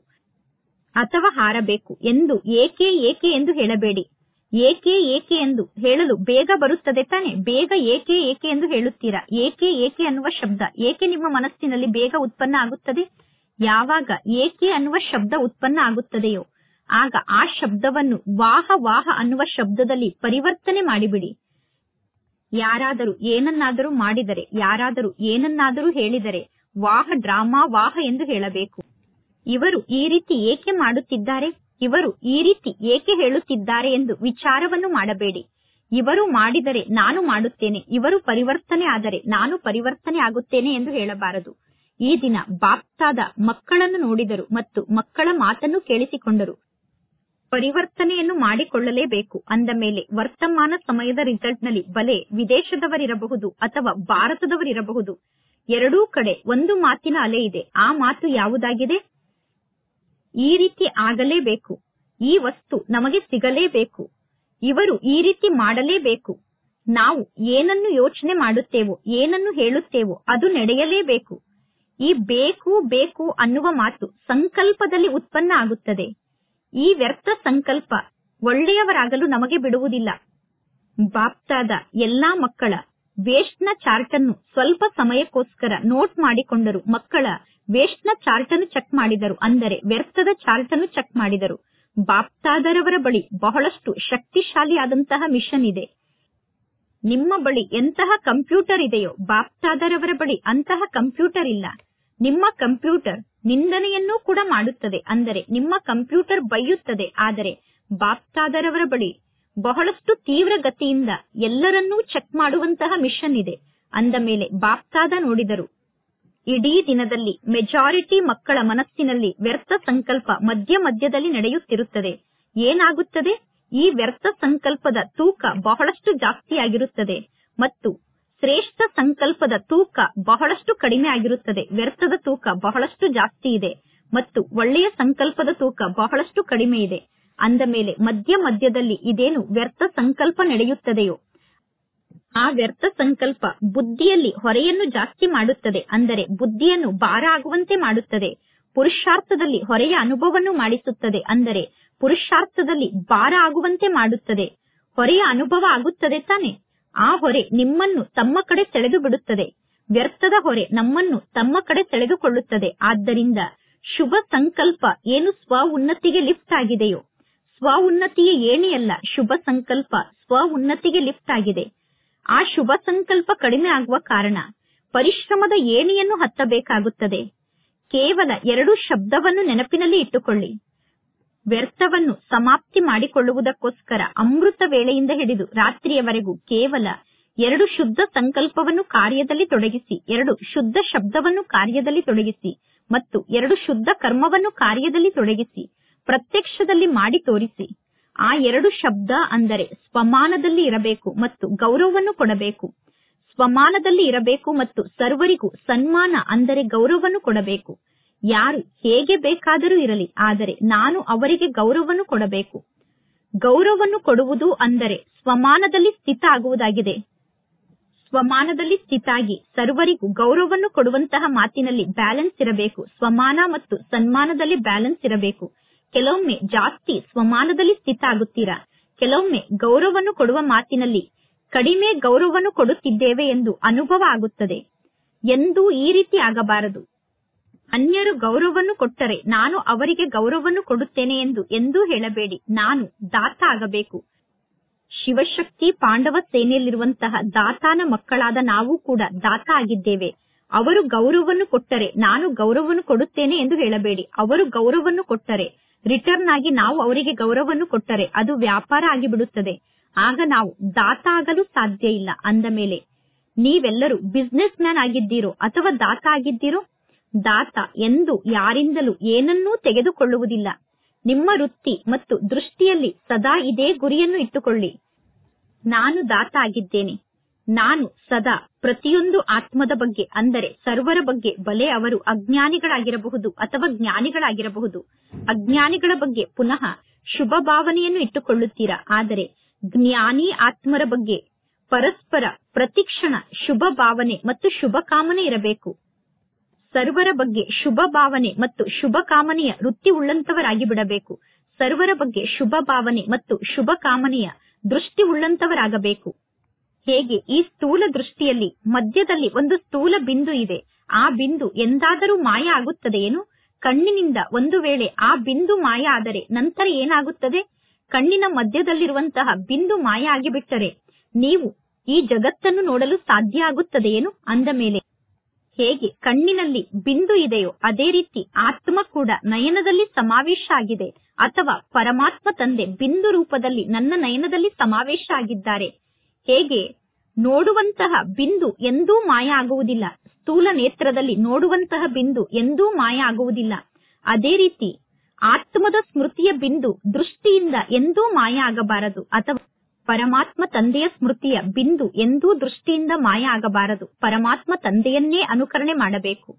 Speaker 1: ಅಥವಾ ಹಾರಬೇಕು ಎಂದು ಏಕೆ ಏಕೆ ಎಂದು ಹೇಳಬೇಡಿ ಏಕೆ ಏಕೆ ಎಂದು ಹೇಳಲು ಬೇಗ ಬರುತ್ತದೆ ತಾನೆ ಬೇಗ ಏಕೆ ಏಕೆ ಎಂದು ಹೇಳುತ್ತೀರಾ ಏಕೆ ಏಕೆ ಅನ್ನುವ ಶಬ್ದ ಏಕೆ ನಿಮ್ಮ ಮನಸ್ಸಿನಲ್ಲಿ ಬೇಗ ಉತ್ಪನ್ನ ಆಗುತ್ತದೆ ಯಾವಾಗ ಏಕೆ ಅನ್ನುವ ಶಬ್ದ ಉತ್ಪನ್ನ ಆಗುತ್ತದೆಯೋ ಆಗ ಆ ಶಬ್ದವನ್ನು ವಾಹ ವಾಹ ಅನ್ನುವ ಶಬ್ದದಲ್ಲಿ ಪರಿವರ್ತನೆ ಮಾಡಿಬಿಡಿ ಯಾರಾದರೂ ಏನನ್ನಾದರೂ ಮಾಡಿದರೆ ಯಾರಾದರೂ ಏನನ್ನಾದರೂ ಹೇಳಿದರೆ ವಾಹ ಡ್ರಾಮಾ ವಾಹ ಎಂದು ಹೇಳಬೇಕು ಇವರು ಈ ರೀತಿ ಏಕೆ ಮಾಡುತ್ತಿದ್ದಾರೆ ಇವರು ಈ ರೀತಿ ಏಕೆ ಹೇಳುತ್ತಿದ್ದಾರೆ ಎಂದು ವಿಚಾರವನ್ನು ಮಾಡಬೇಡಿ ಇವರು ಮಾಡಿದರೆ ನಾನು ಮಾಡುತ್ತೇನೆ ಇವರು ಪರಿವರ್ತನೆ ಆದರೆ ನಾನು ಪರಿವರ್ತನೆ ಆಗುತ್ತೇನೆ ಎಂದು ಹೇಳಬಾರದು ಈ ದಿನ ಬಾಪ್ತಾದ ಮಕ್ಕಳನ್ನು ನೋಡಿದರು ಮತ್ತು ಮಕ್ಕಳ ಮಾತನ್ನು ಕೇಳಿಸಿಕೊಂಡರು ಪರಿವರ್ತನೆಯನ್ನು ಮಾಡಿಕೊಳ್ಳಲೇಬೇಕು ಅಂದ ಮೇಲೆ ವರ್ತಮಾನ ಸಮಯದ ರಿಸಲ್ಟ್ ನಲ್ಲಿ ಬಲೆ ವಿದೇಶದವರಿರಬಹುದು ಅಥವಾ ಭಾರತದವರಿರಬಹುದು ಎರಡೂ ಕಡೆ ಒಂದು ಮಾತಿನ ಅಲೆ ಇದೆ ಆ ಮಾತು ಯಾವುದಾಗಿದೆ ಈ ರೀತಿ ಆಗಲೇಬೇಕು ಈ ವಸ್ತು ನಮಗೆ ಸಿಗಲೇಬೇಕು ಇವರು ಈ ರೀತಿ ಮಾಡಲೇಬೇಕು ನಾವು ಏನನ್ನು ಯೋಚನೆ ಮಾಡುತ್ತೇವೋ ಏನನ್ನು ಹೇಳುತ್ತೇವೋ ಅದು ನಡೆಯಲೇಬೇಕು ಈ ಬೇಕು ಬೇಕು ಅನ್ನುವ ಮಾತು ಸಂಕಲ್ಪದಲ್ಲಿ ಉತ್ಪನ್ನ ಆಗುತ್ತದೆ ಈ ವ್ಯರ್ಥ ಸಂಕಲ್ಪ ಒಳ್ಳೆಯವರಾಗಲು ನಮಗೆ ಬಿಡುವುದಿಲ್ಲ ಬಾಪ್ತಾದ ಎಲ್ಲಾ ಮಕ್ಕಳ ವೇಸ್ಟ್ ನ ಚಾರ್ಟ್ ಅನ್ನು ಸ್ವಲ್ಪ ಸಮಯಕ್ಕೋಸ್ಕರ ನೋಟ್ ಮಾಡಿಕೊಂಡರು ಮಕ್ಕಳ ವೇಸ್ಟ್ ನ ಚಾರ್ಟ್ ಅನ್ನು ಚೆಕ್ ಮಾಡಿದರು ಅಂದರೆ ವ್ಯರ್ಥದ ಚಾರ್ಟ್ ಅನ್ನು ಚೆಕ್ ಮಾಡಿದರು ಬಾಪ್ತಾದರವರ ಬಳಿ ಬಹಳಷ್ಟು ಶಕ್ತಿಶಾಲಿಯಾದಂತಹ ಮಿಷನ್ ಇದೆ ನಿಮ್ಮ ಬಳಿ ಎಂತಹ ಕಂಪ್ಯೂಟರ್ ಇದೆಯೋ ಬಾಪ್ತಾದರವರ ಬಳಿ ಅಂತಹ ಕಂಪ್ಯೂಟರ್ ಇಲ್ಲ ನಿಮ್ಮ ಕಂಪ್ಯೂಟರ್ ನಿಂದನೆಯನ್ನೂ ಕೂಡ ಮಾಡುತ್ತದೆ ಅಂದರೆ ನಿಮ್ಮ ಕಂಪ್ಯೂಟರ್ ಬೈಯುತ್ತದೆ ಆದರೆ ಬಾಪ್ತಾದರವರ ಬಳಿ ಬಹಳಷ್ಟು ತೀವ್ರ ಗತಿಯಿಂದ ಎಲ್ಲರನ್ನೂ ಚೆಕ್ ಮಾಡುವಂತಹ ಮಿಷನ್ ಇದೆ ಅಂದ ಮೇಲೆ ಬಾಪ್ತಾದ ನೋಡಿದರು ಇಡೀ ದಿನದಲ್ಲಿ ಮೆಜಾರಿಟಿ ಮಕ್ಕಳ ಮನಸ್ಸಿನಲ್ಲಿ ವ್ಯರ್ಥ ಸಂಕಲ್ಪ ಮಧ್ಯ ಮಧ್ಯದಲ್ಲಿ ನಡೆಯುತ್ತಿರುತ್ತದೆ ಏನಾಗುತ್ತದೆ ಈ ವ್ಯರ್ಥ ಸಂಕಲ್ಪದ ತೂಕ ಬಹಳಷ್ಟು ಜಾಸ್ತಿಯಾಗಿರುತ್ತದೆ ಮತ್ತು ಶ್ರೇಷ್ಠ ಸಂಕಲ್ಪದ ತೂಕ ಬಹಳಷ್ಟು ಕಡಿಮೆ ಆಗಿರುತ್ತದೆ ವ್ಯರ್ಥದ ತೂಕ ಬಹಳಷ್ಟು ಜಾಸ್ತಿ ಇದೆ ಮತ್ತು ಒಳ್ಳೆಯ ಸಂಕಲ್ಪದ ತೂಕ ಬಹಳಷ್ಟು ಕಡಿಮೆ ಇದೆ ಅಂದ ಮೇಲೆ ಮಧ್ಯ ಮಧ್ಯದಲ್ಲಿ ಇದೇನು ವ್ಯರ್ಥ ಸಂಕಲ್ಪ ನಡೆಯುತ್ತದೆಯೋ ಆ ವ್ಯರ್ಥ ಸಂಕಲ್ಪ ಬುದ್ಧಿಯಲ್ಲಿ ಹೊರೆಯನ್ನು ಜಾಸ್ತಿ ಮಾಡುತ್ತದೆ ಅಂದರೆ ಬುದ್ಧಿಯನ್ನು ಭಾರ ಆಗುವಂತೆ ಮಾಡುತ್ತದೆ ಪುರುಷಾರ್ಥದಲ್ಲಿ ಹೊರೆಯ ಅನುಭವವನ್ನು ಮಾಡಿಸುತ್ತದೆ ಅಂದರೆ ಪುರುಷಾರ್ಥದಲ್ಲಿ ಭಾರ ಆಗುವಂತೆ ಮಾಡುತ್ತದೆ ಹೊರೆಯ ಅನುಭವ ಆಗುತ್ತದೆ ತಾನೆ ಆ ಹೊರೆ ನಿಮ್ಮನ್ನು ತಮ್ಮ ಕಡೆ ಸೆಳೆದು ಬಿಡುತ್ತದೆ ವ್ಯರ್ಥದ ಹೊರೆ ನಮ್ಮನ್ನು ತಮ್ಮ ಕಡೆ ಸೆಳೆದುಕೊಳ್ಳುತ್ತದೆ ಆದ್ದರಿಂದ ಶುಭ ಸಂಕಲ್ಪ ಏನು ಸ್ವ ಉನ್ನತಿಗೆ ಲಿಫ್ಟ್ ಆಗಿದೆಯೋ ಸ್ವ ಉನ್ನತಿಯ ಏಣಿಯಲ್ಲ ಶುಭ ಸಂಕಲ್ಪ ಸ್ವ ಉನ್ನತಿಗೆ ಲಿಫ್ಟ್ ಆಗಿದೆ ಆ ಶುಭ ಸಂಕಲ್ಪ ಕಡಿಮೆ ಆಗುವ ಕಾರಣ ಪರಿಶ್ರಮದ ಏಣಿಯನ್ನು ಹತ್ತಬೇಕಾಗುತ್ತದೆ ಕೇವಲ ಎರಡು ಶಬ್ದವನ್ನು ನೆನಪಿನಲ್ಲಿ ಇಟ್ಟುಕೊಳ್ಳಿ ವ್ಯರ್ಥವನ್ನು ಸಮಾಪ್ತಿ ಮಾಡಿಕೊಳ್ಳುವುದಕ್ಕೋಸ್ಕರ ಅಮೃತ ವೇಳೆಯಿಂದ ಹಿಡಿದು ರಾತ್ರಿಯವರೆಗೂ ಕೇವಲ ಎರಡು ಶುದ್ಧ ಸಂಕಲ್ಪವನ್ನು ಕಾರ್ಯದಲ್ಲಿ ತೊಡಗಿಸಿ ಎರಡು ಶುದ್ಧ ಶಬ್ದವನ್ನು ಕಾರ್ಯದಲ್ಲಿ ತೊಡಗಿಸಿ ಮತ್ತು ಎರಡು ಶುದ್ಧ ಕರ್ಮವನ್ನು ಕಾರ್ಯದಲ್ಲಿ ತೊಡಗಿಸಿ ಪ್ರತ್ಯಕ್ಷದಲ್ಲಿ ಮಾಡಿ ತೋರಿಸಿ ಆ ಎರಡು ಶಬ್ದ ಅಂದರೆ ಸ್ವಮಾನದಲ್ಲಿ ಇರಬೇಕು ಮತ್ತು ಗೌರವವನ್ನು ಕೊಡಬೇಕು ಸ್ವಮಾನದಲ್ಲಿ ಇರಬೇಕು ಮತ್ತು ಸರ್ವರಿಗೂ ಸನ್ಮಾನ ಅಂದರೆ ಗೌರವವನ್ನು ಕೊಡಬೇಕು ಯಾರು ಹೇಗೆ ಬೇಕಾದರೂ ಇರಲಿ ಆದರೆ ನಾನು ಅವರಿಗೆ ಗೌರವವನ್ನು ಕೊಡಬೇಕು ಗೌರವವನ್ನು ಕೊಡುವುದು ಅಂದರೆ ಸ್ವಮಾನದಲ್ಲಿ ಸ್ಥಿತ ಆಗುವುದಾಗಿದೆ ಸ್ವಮಾನದಲ್ಲಿ ಸ್ಥಿತಾಗಿ ಸರ್ವರಿಗೂ ಗೌರವವನ್ನು ಕೊಡುವಂತಹ ಮಾತಿನಲ್ಲಿ ಬ್ಯಾಲೆನ್ಸ್ ಇರಬೇಕು ಸ್ವಮಾನ ಮತ್ತು ಸನ್ಮಾನದಲ್ಲಿ ಬ್ಯಾಲೆನ್ಸ್ ಇರಬೇಕು ಕೆಲವೊಮ್ಮೆ ಜಾಸ್ತಿ ಸ್ವಮಾನದಲ್ಲಿ ಸ್ಥಿತ ಆಗುತ್ತೀರಾ ಕೆಲವೊಮ್ಮೆ ಗೌರವವನ್ನು ಕೊಡುವ ಮಾತಿನಲ್ಲಿ ಕಡಿಮೆ ಗೌರವವನ್ನು ಕೊಡುತ್ತಿದ್ದೇವೆ ಎಂದು ಅನುಭವ ಆಗುತ್ತದೆ ಎಂದೂ ಈ ರೀತಿ ಆಗಬಾರದು ಅನ್ಯರು ಗೌರವವನ್ನು ಕೊಟ್ಟರೆ ನಾನು ಅವರಿಗೆ ಗೌರವವನ್ನು ಕೊಡುತ್ತೇನೆ ಎಂದು ಎಂದೂ ಹೇಳಬೇಡಿ ನಾನು ದಾತ ಆಗಬೇಕು ಶಿವಶಕ್ತಿ ಪಾಂಡವ ಸೇನೆಯಲ್ಲಿರುವಂತಹ ದಾತಾನ ಮಕ್ಕಳಾದ ನಾವು ಕೂಡ ದಾತ ಆಗಿದ್ದೇವೆ ಅವರು ಗೌರವವನ್ನು ಕೊಟ್ಟರೆ ನಾನು ಗೌರವವನ್ನು ಕೊಡುತ್ತೇನೆ ಎಂದು ಹೇಳಬೇಡಿ ಅವರು ಗೌರವವನ್ನು ಕೊಟ್ಟರೆ ರಿಟರ್ನ್ ಆಗಿ ನಾವು ಅವರಿಗೆ ಗೌರವವನ್ನು ಕೊಟ್ಟರೆ ಅದು ವ್ಯಾಪಾರ ಆಗಿಬಿಡುತ್ತದೆ ಆಗ ನಾವು ದಾತ ಆಗಲು ಸಾಧ್ಯ ಇಲ್ಲ ಅಂದ ಮೇಲೆ ನೀವೆಲ್ಲರೂ ಬಿಸ್ನೆಸ್ ಮ್ಯಾನ್ ಆಗಿದ್ದೀರೋ ಅಥವಾ ದಾತ ಆಗಿದ್ದೀರೋ ದಾತ ಎಂದು ಯಾರಿಂದಲೂ ಏನನ್ನೂ ತೆಗೆದುಕೊಳ್ಳುವುದಿಲ್ಲ ನಿಮ್ಮ ವೃತ್ತಿ ಮತ್ತು ದೃಷ್ಟಿಯಲ್ಲಿ ಸದಾ ಇದೇ ಗುರಿಯನ್ನು ಇಟ್ಟುಕೊಳ್ಳಿ ನಾನು ದಾತ ಆಗಿದ್ದೇನೆ ನಾನು ಸದಾ ಪ್ರತಿಯೊಂದು ಆತ್ಮದ ಬಗ್ಗೆ ಅಂದರೆ ಸರ್ವರ ಬಗ್ಗೆ ಬಲೆ ಅವರು ಅಜ್ಞಾನಿಗಳಾಗಿರಬಹುದು ಅಥವಾ ಜ್ಞಾನಿಗಳಾಗಿರಬಹುದು ಅಜ್ಞಾನಿಗಳ ಬಗ್ಗೆ ಪುನಃ ಶುಭ ಭಾವನೆಯನ್ನು ಇಟ್ಟುಕೊಳ್ಳುತ್ತೀರಾ ಆದರೆ ಜ್ಞಾನಿ ಆತ್ಮರ ಬಗ್ಗೆ ಪರಸ್ಪರ ಪ್ರತಿಕ್ಷಣ ಶುಭ ಭಾವನೆ ಮತ್ತು ಶುಭ ಕಾಮನೆ ಇರಬೇಕು ಸರ್ವರ ಬಗ್ಗೆ ಶುಭ ಭಾವನೆ ಮತ್ತು ಶುಭ ಕಾಮನೆಯ ವೃತ್ತಿ ಉಳ್ಳಂತವರಾಗಿ ಬಿಡಬೇಕು ಸರ್ವರ ಬಗ್ಗೆ ಶುಭ ಭಾವನೆ ಮತ್ತು ಶುಭ ಕಾಮನೆಯ ದೃಷ್ಟಿ ಉಳ್ಳಂತವರಾಗಬೇಕು ಹೇಗೆ ಈ ಸ್ಥೂಲ ದೃಷ್ಟಿಯಲ್ಲಿ ಮಧ್ಯದಲ್ಲಿ ಒಂದು ಸ್ಥೂಲ ಬಿಂದು ಇದೆ ಆ ಬಿಂದು ಎಂದಾದರೂ ಮಾಯ ಆಗುತ್ತದೆಯೇನು ಕಣ್ಣಿನಿಂದ ಒಂದು ವೇಳೆ ಆ ಬಿಂದು ಮಾಯ ಆದರೆ ನಂತರ ಏನಾಗುತ್ತದೆ ಕಣ್ಣಿನ ಮಧ್ಯದಲ್ಲಿರುವಂತಹ ಬಿಂದು ಮಾಯ ಆಗಿಬಿಟ್ಟರೆ ನೀವು ಈ ಜಗತ್ತನ್ನು ನೋಡಲು ಸಾಧ್ಯ ಆಗುತ್ತದೆಯೇನು ಅಂದ ಮೇಲೆ ಹೇಗೆ ಕಣ್ಣಿನಲ್ಲಿ ಬಿಂದು ಇದೆಯೋ ಅದೇ ರೀತಿ ಆತ್ಮ ಕೂಡ ನಯನದಲ್ಲಿ ಸಮಾವೇಶ ಆಗಿದೆ ಅಥವಾ ಪರಮಾತ್ಮ ತಂದೆ ಬಿಂದು ರೂಪದಲ್ಲಿ ನನ್ನ ನಯನದಲ್ಲಿ ಸಮಾವೇಶ ಆಗಿದ್ದಾರೆ ಹೇಗೆ ನೋಡುವಂತಹ ಬಿಂದು ಎಂದೂ ಮಾಯ ಆಗುವುದಿಲ್ಲ ಸ್ಥೂಲ ನೇತ್ರದಲ್ಲಿ ನೋಡುವಂತಹ ಬಿಂದು ಎಂದೂ ಮಾಯ ಆಗುವುದಿಲ್ಲ ಅದೇ ರೀತಿ ಆತ್ಮದ ಸ್ಮೃತಿಯ ಬಿಂದು ದೃಷ್ಟಿಯಿಂದ ಎಂದೂ ಮಾಯ ಆಗಬಾರದು ಅಥವಾ ಪರಮಾತ್ಮ ತಂದೆಯ ಸ್ಮೃತಿಯ ಬಿಂದು ಎಂದೂ ದೃಷ್ಟಿಯಿಂದ ಮಾಯ ಆಗಬಾರದು ಪರಮಾತ್ಮ ತಂದೆಯನ್ನೇ ಅನುಕರಣೆ ಮಾಡಬೇಕು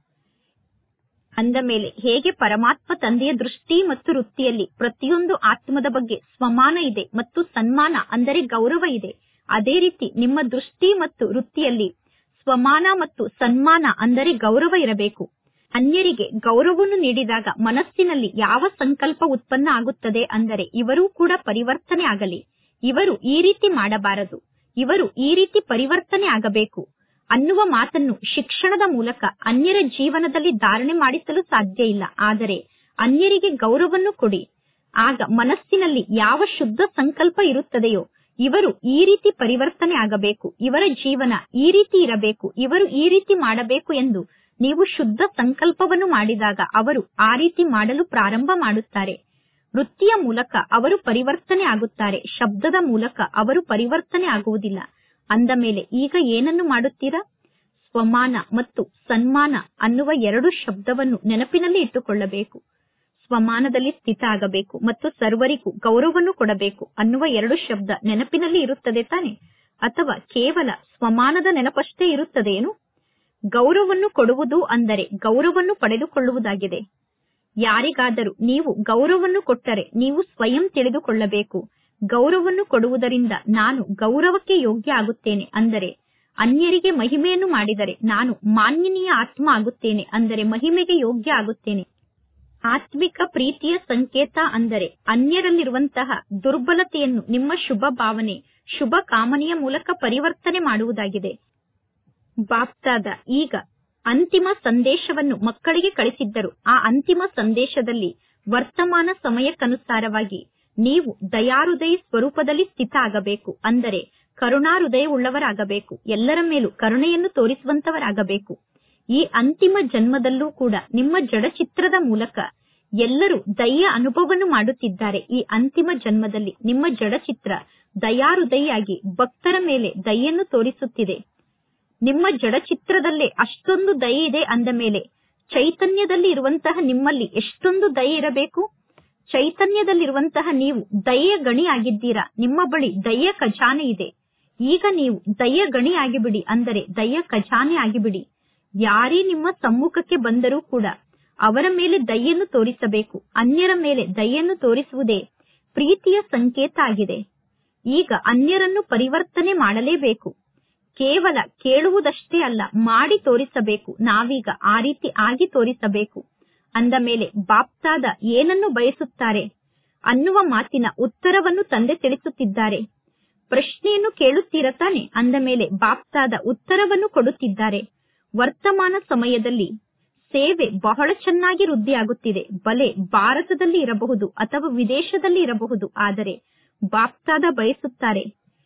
Speaker 1: ಅಂದ ಮೇಲೆ ಹೇಗೆ ಪರಮಾತ್ಮ ತಂದೆಯ ದೃಷ್ಟಿ ಮತ್ತು ವೃತ್ತಿಯಲ್ಲಿ ಪ್ರತಿಯೊಂದು ಆತ್ಮದ ಬಗ್ಗೆ ಸ್ವಮಾನ ಇದೆ ಮತ್ತು ಸನ್ಮಾನ ಅಂದರೆ ಗೌರವ ಇದೆ ಅದೇ ರೀತಿ ನಿಮ್ಮ ದೃಷ್ಟಿ ಮತ್ತು ವೃತ್ತಿಯಲ್ಲಿ ಸ್ವಮಾನ ಮತ್ತು ಸನ್ಮಾನ ಅಂದರೆ ಗೌರವ ಇರಬೇಕು ಅನ್ಯರಿಗೆ ಗೌರವವನ್ನು ನೀಡಿದಾಗ ಮನಸ್ಸಿನಲ್ಲಿ ಯಾವ ಸಂಕಲ್ಪ ಉತ್ಪನ್ನ ಆಗುತ್ತದೆ ಅಂದರೆ ಇವರೂ ಕೂಡ ಪರಿವರ್ತನೆ ಆಗಲಿ ಇವರು ಈ ರೀತಿ ಮಾಡಬಾರದು ಇವರು ಈ ರೀತಿ ಪರಿವರ್ತನೆ ಆಗಬೇಕು ಅನ್ನುವ ಮಾತನ್ನು ಶಿಕ್ಷಣದ ಮೂಲಕ ಅನ್ಯರ ಜೀವನದಲ್ಲಿ ಧಾರಣೆ ಮಾಡಿಸಲು ಸಾಧ್ಯ ಇಲ್ಲ ಆದರೆ ಅನ್ಯರಿಗೆ ಗೌರವವನ್ನು ಕೊಡಿ ಆಗ ಮನಸ್ಸಿನಲ್ಲಿ ಯಾವ ಶುದ್ಧ ಸಂಕಲ್ಪ ಇರುತ್ತದೆಯೋ ಇವರು ಈ ರೀತಿ ಪರಿವರ್ತನೆ ಆಗಬೇಕು ಇವರ ಜೀವನ ಈ ರೀತಿ ಇರಬೇಕು ಇವರು ಈ ರೀತಿ ಮಾಡಬೇಕು ಎಂದು ನೀವು ಶುದ್ಧ ಸಂಕಲ್ಪವನ್ನು ಮಾಡಿದಾಗ ಅವರು ಆ ರೀತಿ ಮಾಡಲು ಪ್ರಾರಂಭ ಮಾಡುತ್ತಾರೆ ವೃತ್ತಿಯ ಮೂಲಕ ಅವರು ಪರಿವರ್ತನೆ ಆಗುತ್ತಾರೆ ಶಬ್ದದ ಮೂಲಕ ಅವರು ಪರಿವರ್ತನೆ ಆಗುವುದಿಲ್ಲ ಅಂದ ಮೇಲೆ ಈಗ ಏನನ್ನು ಮಾಡುತ್ತೀರಾ ಸ್ವಮಾನ ಮತ್ತು ಸನ್ಮಾನ ಅನ್ನುವ ಎರಡು ಶಬ್ದವನ್ನು ನೆನಪಿನಲ್ಲಿ ಇಟ್ಟುಕೊಳ್ಳಬೇಕು ಸ್ವಮಾನದಲ್ಲಿ ಸ್ಥಿತ ಆಗಬೇಕು ಮತ್ತು ಸರ್ವರಿಗೂ ಗೌರವವನ್ನು ಕೊಡಬೇಕು ಅನ್ನುವ ಎರಡು ಶಬ್ದ ನೆನಪಿನಲ್ಲಿ ಇರುತ್ತದೆ ತಾನೆ ಅಥವಾ ಕೇವಲ ಸ್ವಮಾನದ ನೆನಪಷ್ಟೇ ಇರುತ್ತದೆಯೇನು ಗೌರವವನ್ನು ಕೊಡುವುದು ಅಂದರೆ ಗೌರವವನ್ನು ಪಡೆದುಕೊಳ್ಳುವುದಾಗಿದೆ ಯಾರಿಗಾದರೂ ನೀವು ಗೌರವವನ್ನು ಕೊಟ್ಟರೆ ನೀವು ಸ್ವಯಂ ತಿಳಿದುಕೊಳ್ಳಬೇಕು ಗೌರವವನ್ನು ಕೊಡುವುದರಿಂದ ನಾನು ಗೌರವಕ್ಕೆ ಯೋಗ್ಯ ಆಗುತ್ತೇನೆ ಅಂದರೆ ಅನ್ಯರಿಗೆ ಮಹಿಮೆಯನ್ನು ಮಾಡಿದರೆ ನಾನು ಮಾನ್ಯನೀಯ ಆತ್ಮ ಆಗುತ್ತೇನೆ ಅಂದರೆ ಮಹಿಮೆಗೆ ಯೋಗ್ಯ ಆಗುತ್ತೇನೆ ಆತ್ಮಿಕ ಪ್ರೀತಿಯ ಸಂಕೇತ ಅಂದರೆ ಅನ್ಯರಲ್ಲಿರುವಂತಹ ದುರ್ಬಲತೆಯನ್ನು ನಿಮ್ಮ ಶುಭ ಭಾವನೆ ಶುಭ ಕಾಮನೆಯ ಮೂಲಕ ಪರಿವರ್ತನೆ ಮಾಡುವುದಾಗಿದೆ ಬಾಪ್ತಾದ ಈಗ ಅಂತಿಮ ಸಂದೇಶವನ್ನು ಮಕ್ಕಳಿಗೆ ಕಳಿಸಿದ್ದರು ಆ ಅಂತಿಮ ಸಂದೇಶದಲ್ಲಿ ವರ್ತಮಾನ ಸಮಯಕ್ಕನುಸಾರವಾಗಿ ನೀವು ದಯಾಹೃದಯ ಸ್ವರೂಪದಲ್ಲಿ ಸ್ಥಿತ ಆಗಬೇಕು ಅಂದರೆ ಕರುಣಾಹೃದಯವುಳ್ಳವರಾಗಬೇಕು ಎಲ್ಲರ ಮೇಲೂ ಕರುಣೆಯನ್ನು ತೋರಿಸುವಂತವರಾಗಬೇಕು ಈ ಅಂತಿಮ ಜನ್ಮದಲ್ಲೂ ಕೂಡ ನಿಮ್ಮ ಜಡಚಿತ್ರದ ಮೂಲಕ ಎಲ್ಲರೂ ದಯ್ಯ ಅನುಭವವನ್ನು ಮಾಡುತ್ತಿದ್ದಾರೆ ಈ ಅಂತಿಮ ಜನ್ಮದಲ್ಲಿ ನಿಮ್ಮ ಜಡಚಿತ್ರ ದಯಾಹೃದಯಿಯಾಗಿ ಭಕ್ತರ ಮೇಲೆ ದಯ್ಯನ್ನು ತೋರಿಸುತ್ತಿದೆ ನಿಮ್ಮ ಜಡಚಿತ್ರದಲ್ಲೇ ಅಷ್ಟೊಂದು ದಯೆ ಇದೆ ಅಂದ ಮೇಲೆ ಚೈತನ್ಯದಲ್ಲಿ ಇರುವಂತಹ ನಿಮ್ಮಲ್ಲಿ ಎಷ್ಟೊಂದು ದಯೆ ಇರಬೇಕು ಚೈತನ್ಯದಲ್ಲಿರುವಂತಹ ನೀವು ದಯೆಯ ಗಣಿ ಆಗಿದ್ದೀರಾ ನಿಮ್ಮ ಬಳಿ ದಯೆಯ ಖಜಾನೆ ಇದೆ ಈಗ ನೀವು ದಯೆಯ ಗಣಿ ಆಗಿಬಿಡಿ ಅಂದರೆ ದಯೆಯ ಖಜಾನೆ ಆಗಿಬಿಡಿ ಯಾರೇ ನಿಮ್ಮ ಸಮ್ಮುಖಕ್ಕೆ ಬಂದರೂ ಕೂಡ ಅವರ ಮೇಲೆ ದಯೆಯನ್ನು ತೋರಿಸಬೇಕು ಅನ್ಯರ ಮೇಲೆ ದಯೆಯನ್ನು ತೋರಿಸುವುದೇ ಪ್ರೀತಿಯ ಸಂಕೇತ ಆಗಿದೆ ಈಗ ಅನ್ಯರನ್ನು ಪರಿವರ್ತನೆ ಮಾಡಲೇಬೇಕು ಕೇವಲ ಕೇಳುವುದಷ್ಟೇ ಅಲ್ಲ ಮಾಡಿ ತೋರಿಸಬೇಕು ನಾವೀಗ ಆ ರೀತಿ ಆಗಿ ತೋರಿಸಬೇಕು ಅಂದ ಮೇಲೆ ಬಾಪ್ತಾದ ಏನನ್ನು ಬಯಸುತ್ತಾರೆ ಅನ್ನುವ ಮಾತಿನ ಉತ್ತರವನ್ನು ತಂದೆ ತಿಳಿಸುತ್ತಿದ್ದಾರೆ ಪ್ರಶ್ನೆಯನ್ನು ಕೇಳುತ್ತೀರ ತಾನೆ ಅಂದ ಮೇಲೆ ಬಾಪ್ತಾದ ಉತ್ತರವನ್ನು ಕೊಡುತ್ತಿದ್ದಾರೆ ವರ್ತಮಾನ ಸಮಯದಲ್ಲಿ ಸೇವೆ ಬಹಳ ಚೆನ್ನಾಗಿ ವೃದ್ಧಿಯಾಗುತ್ತಿದೆ ಬಲೆ ಭಾರತದಲ್ಲಿ ಇರಬಹುದು ಅಥವಾ ವಿದೇಶದಲ್ಲಿ ಇರಬಹುದು ಆದರೆ ಬಾಪ್ತಾದ ಬಯಸುತ್ತಾರೆ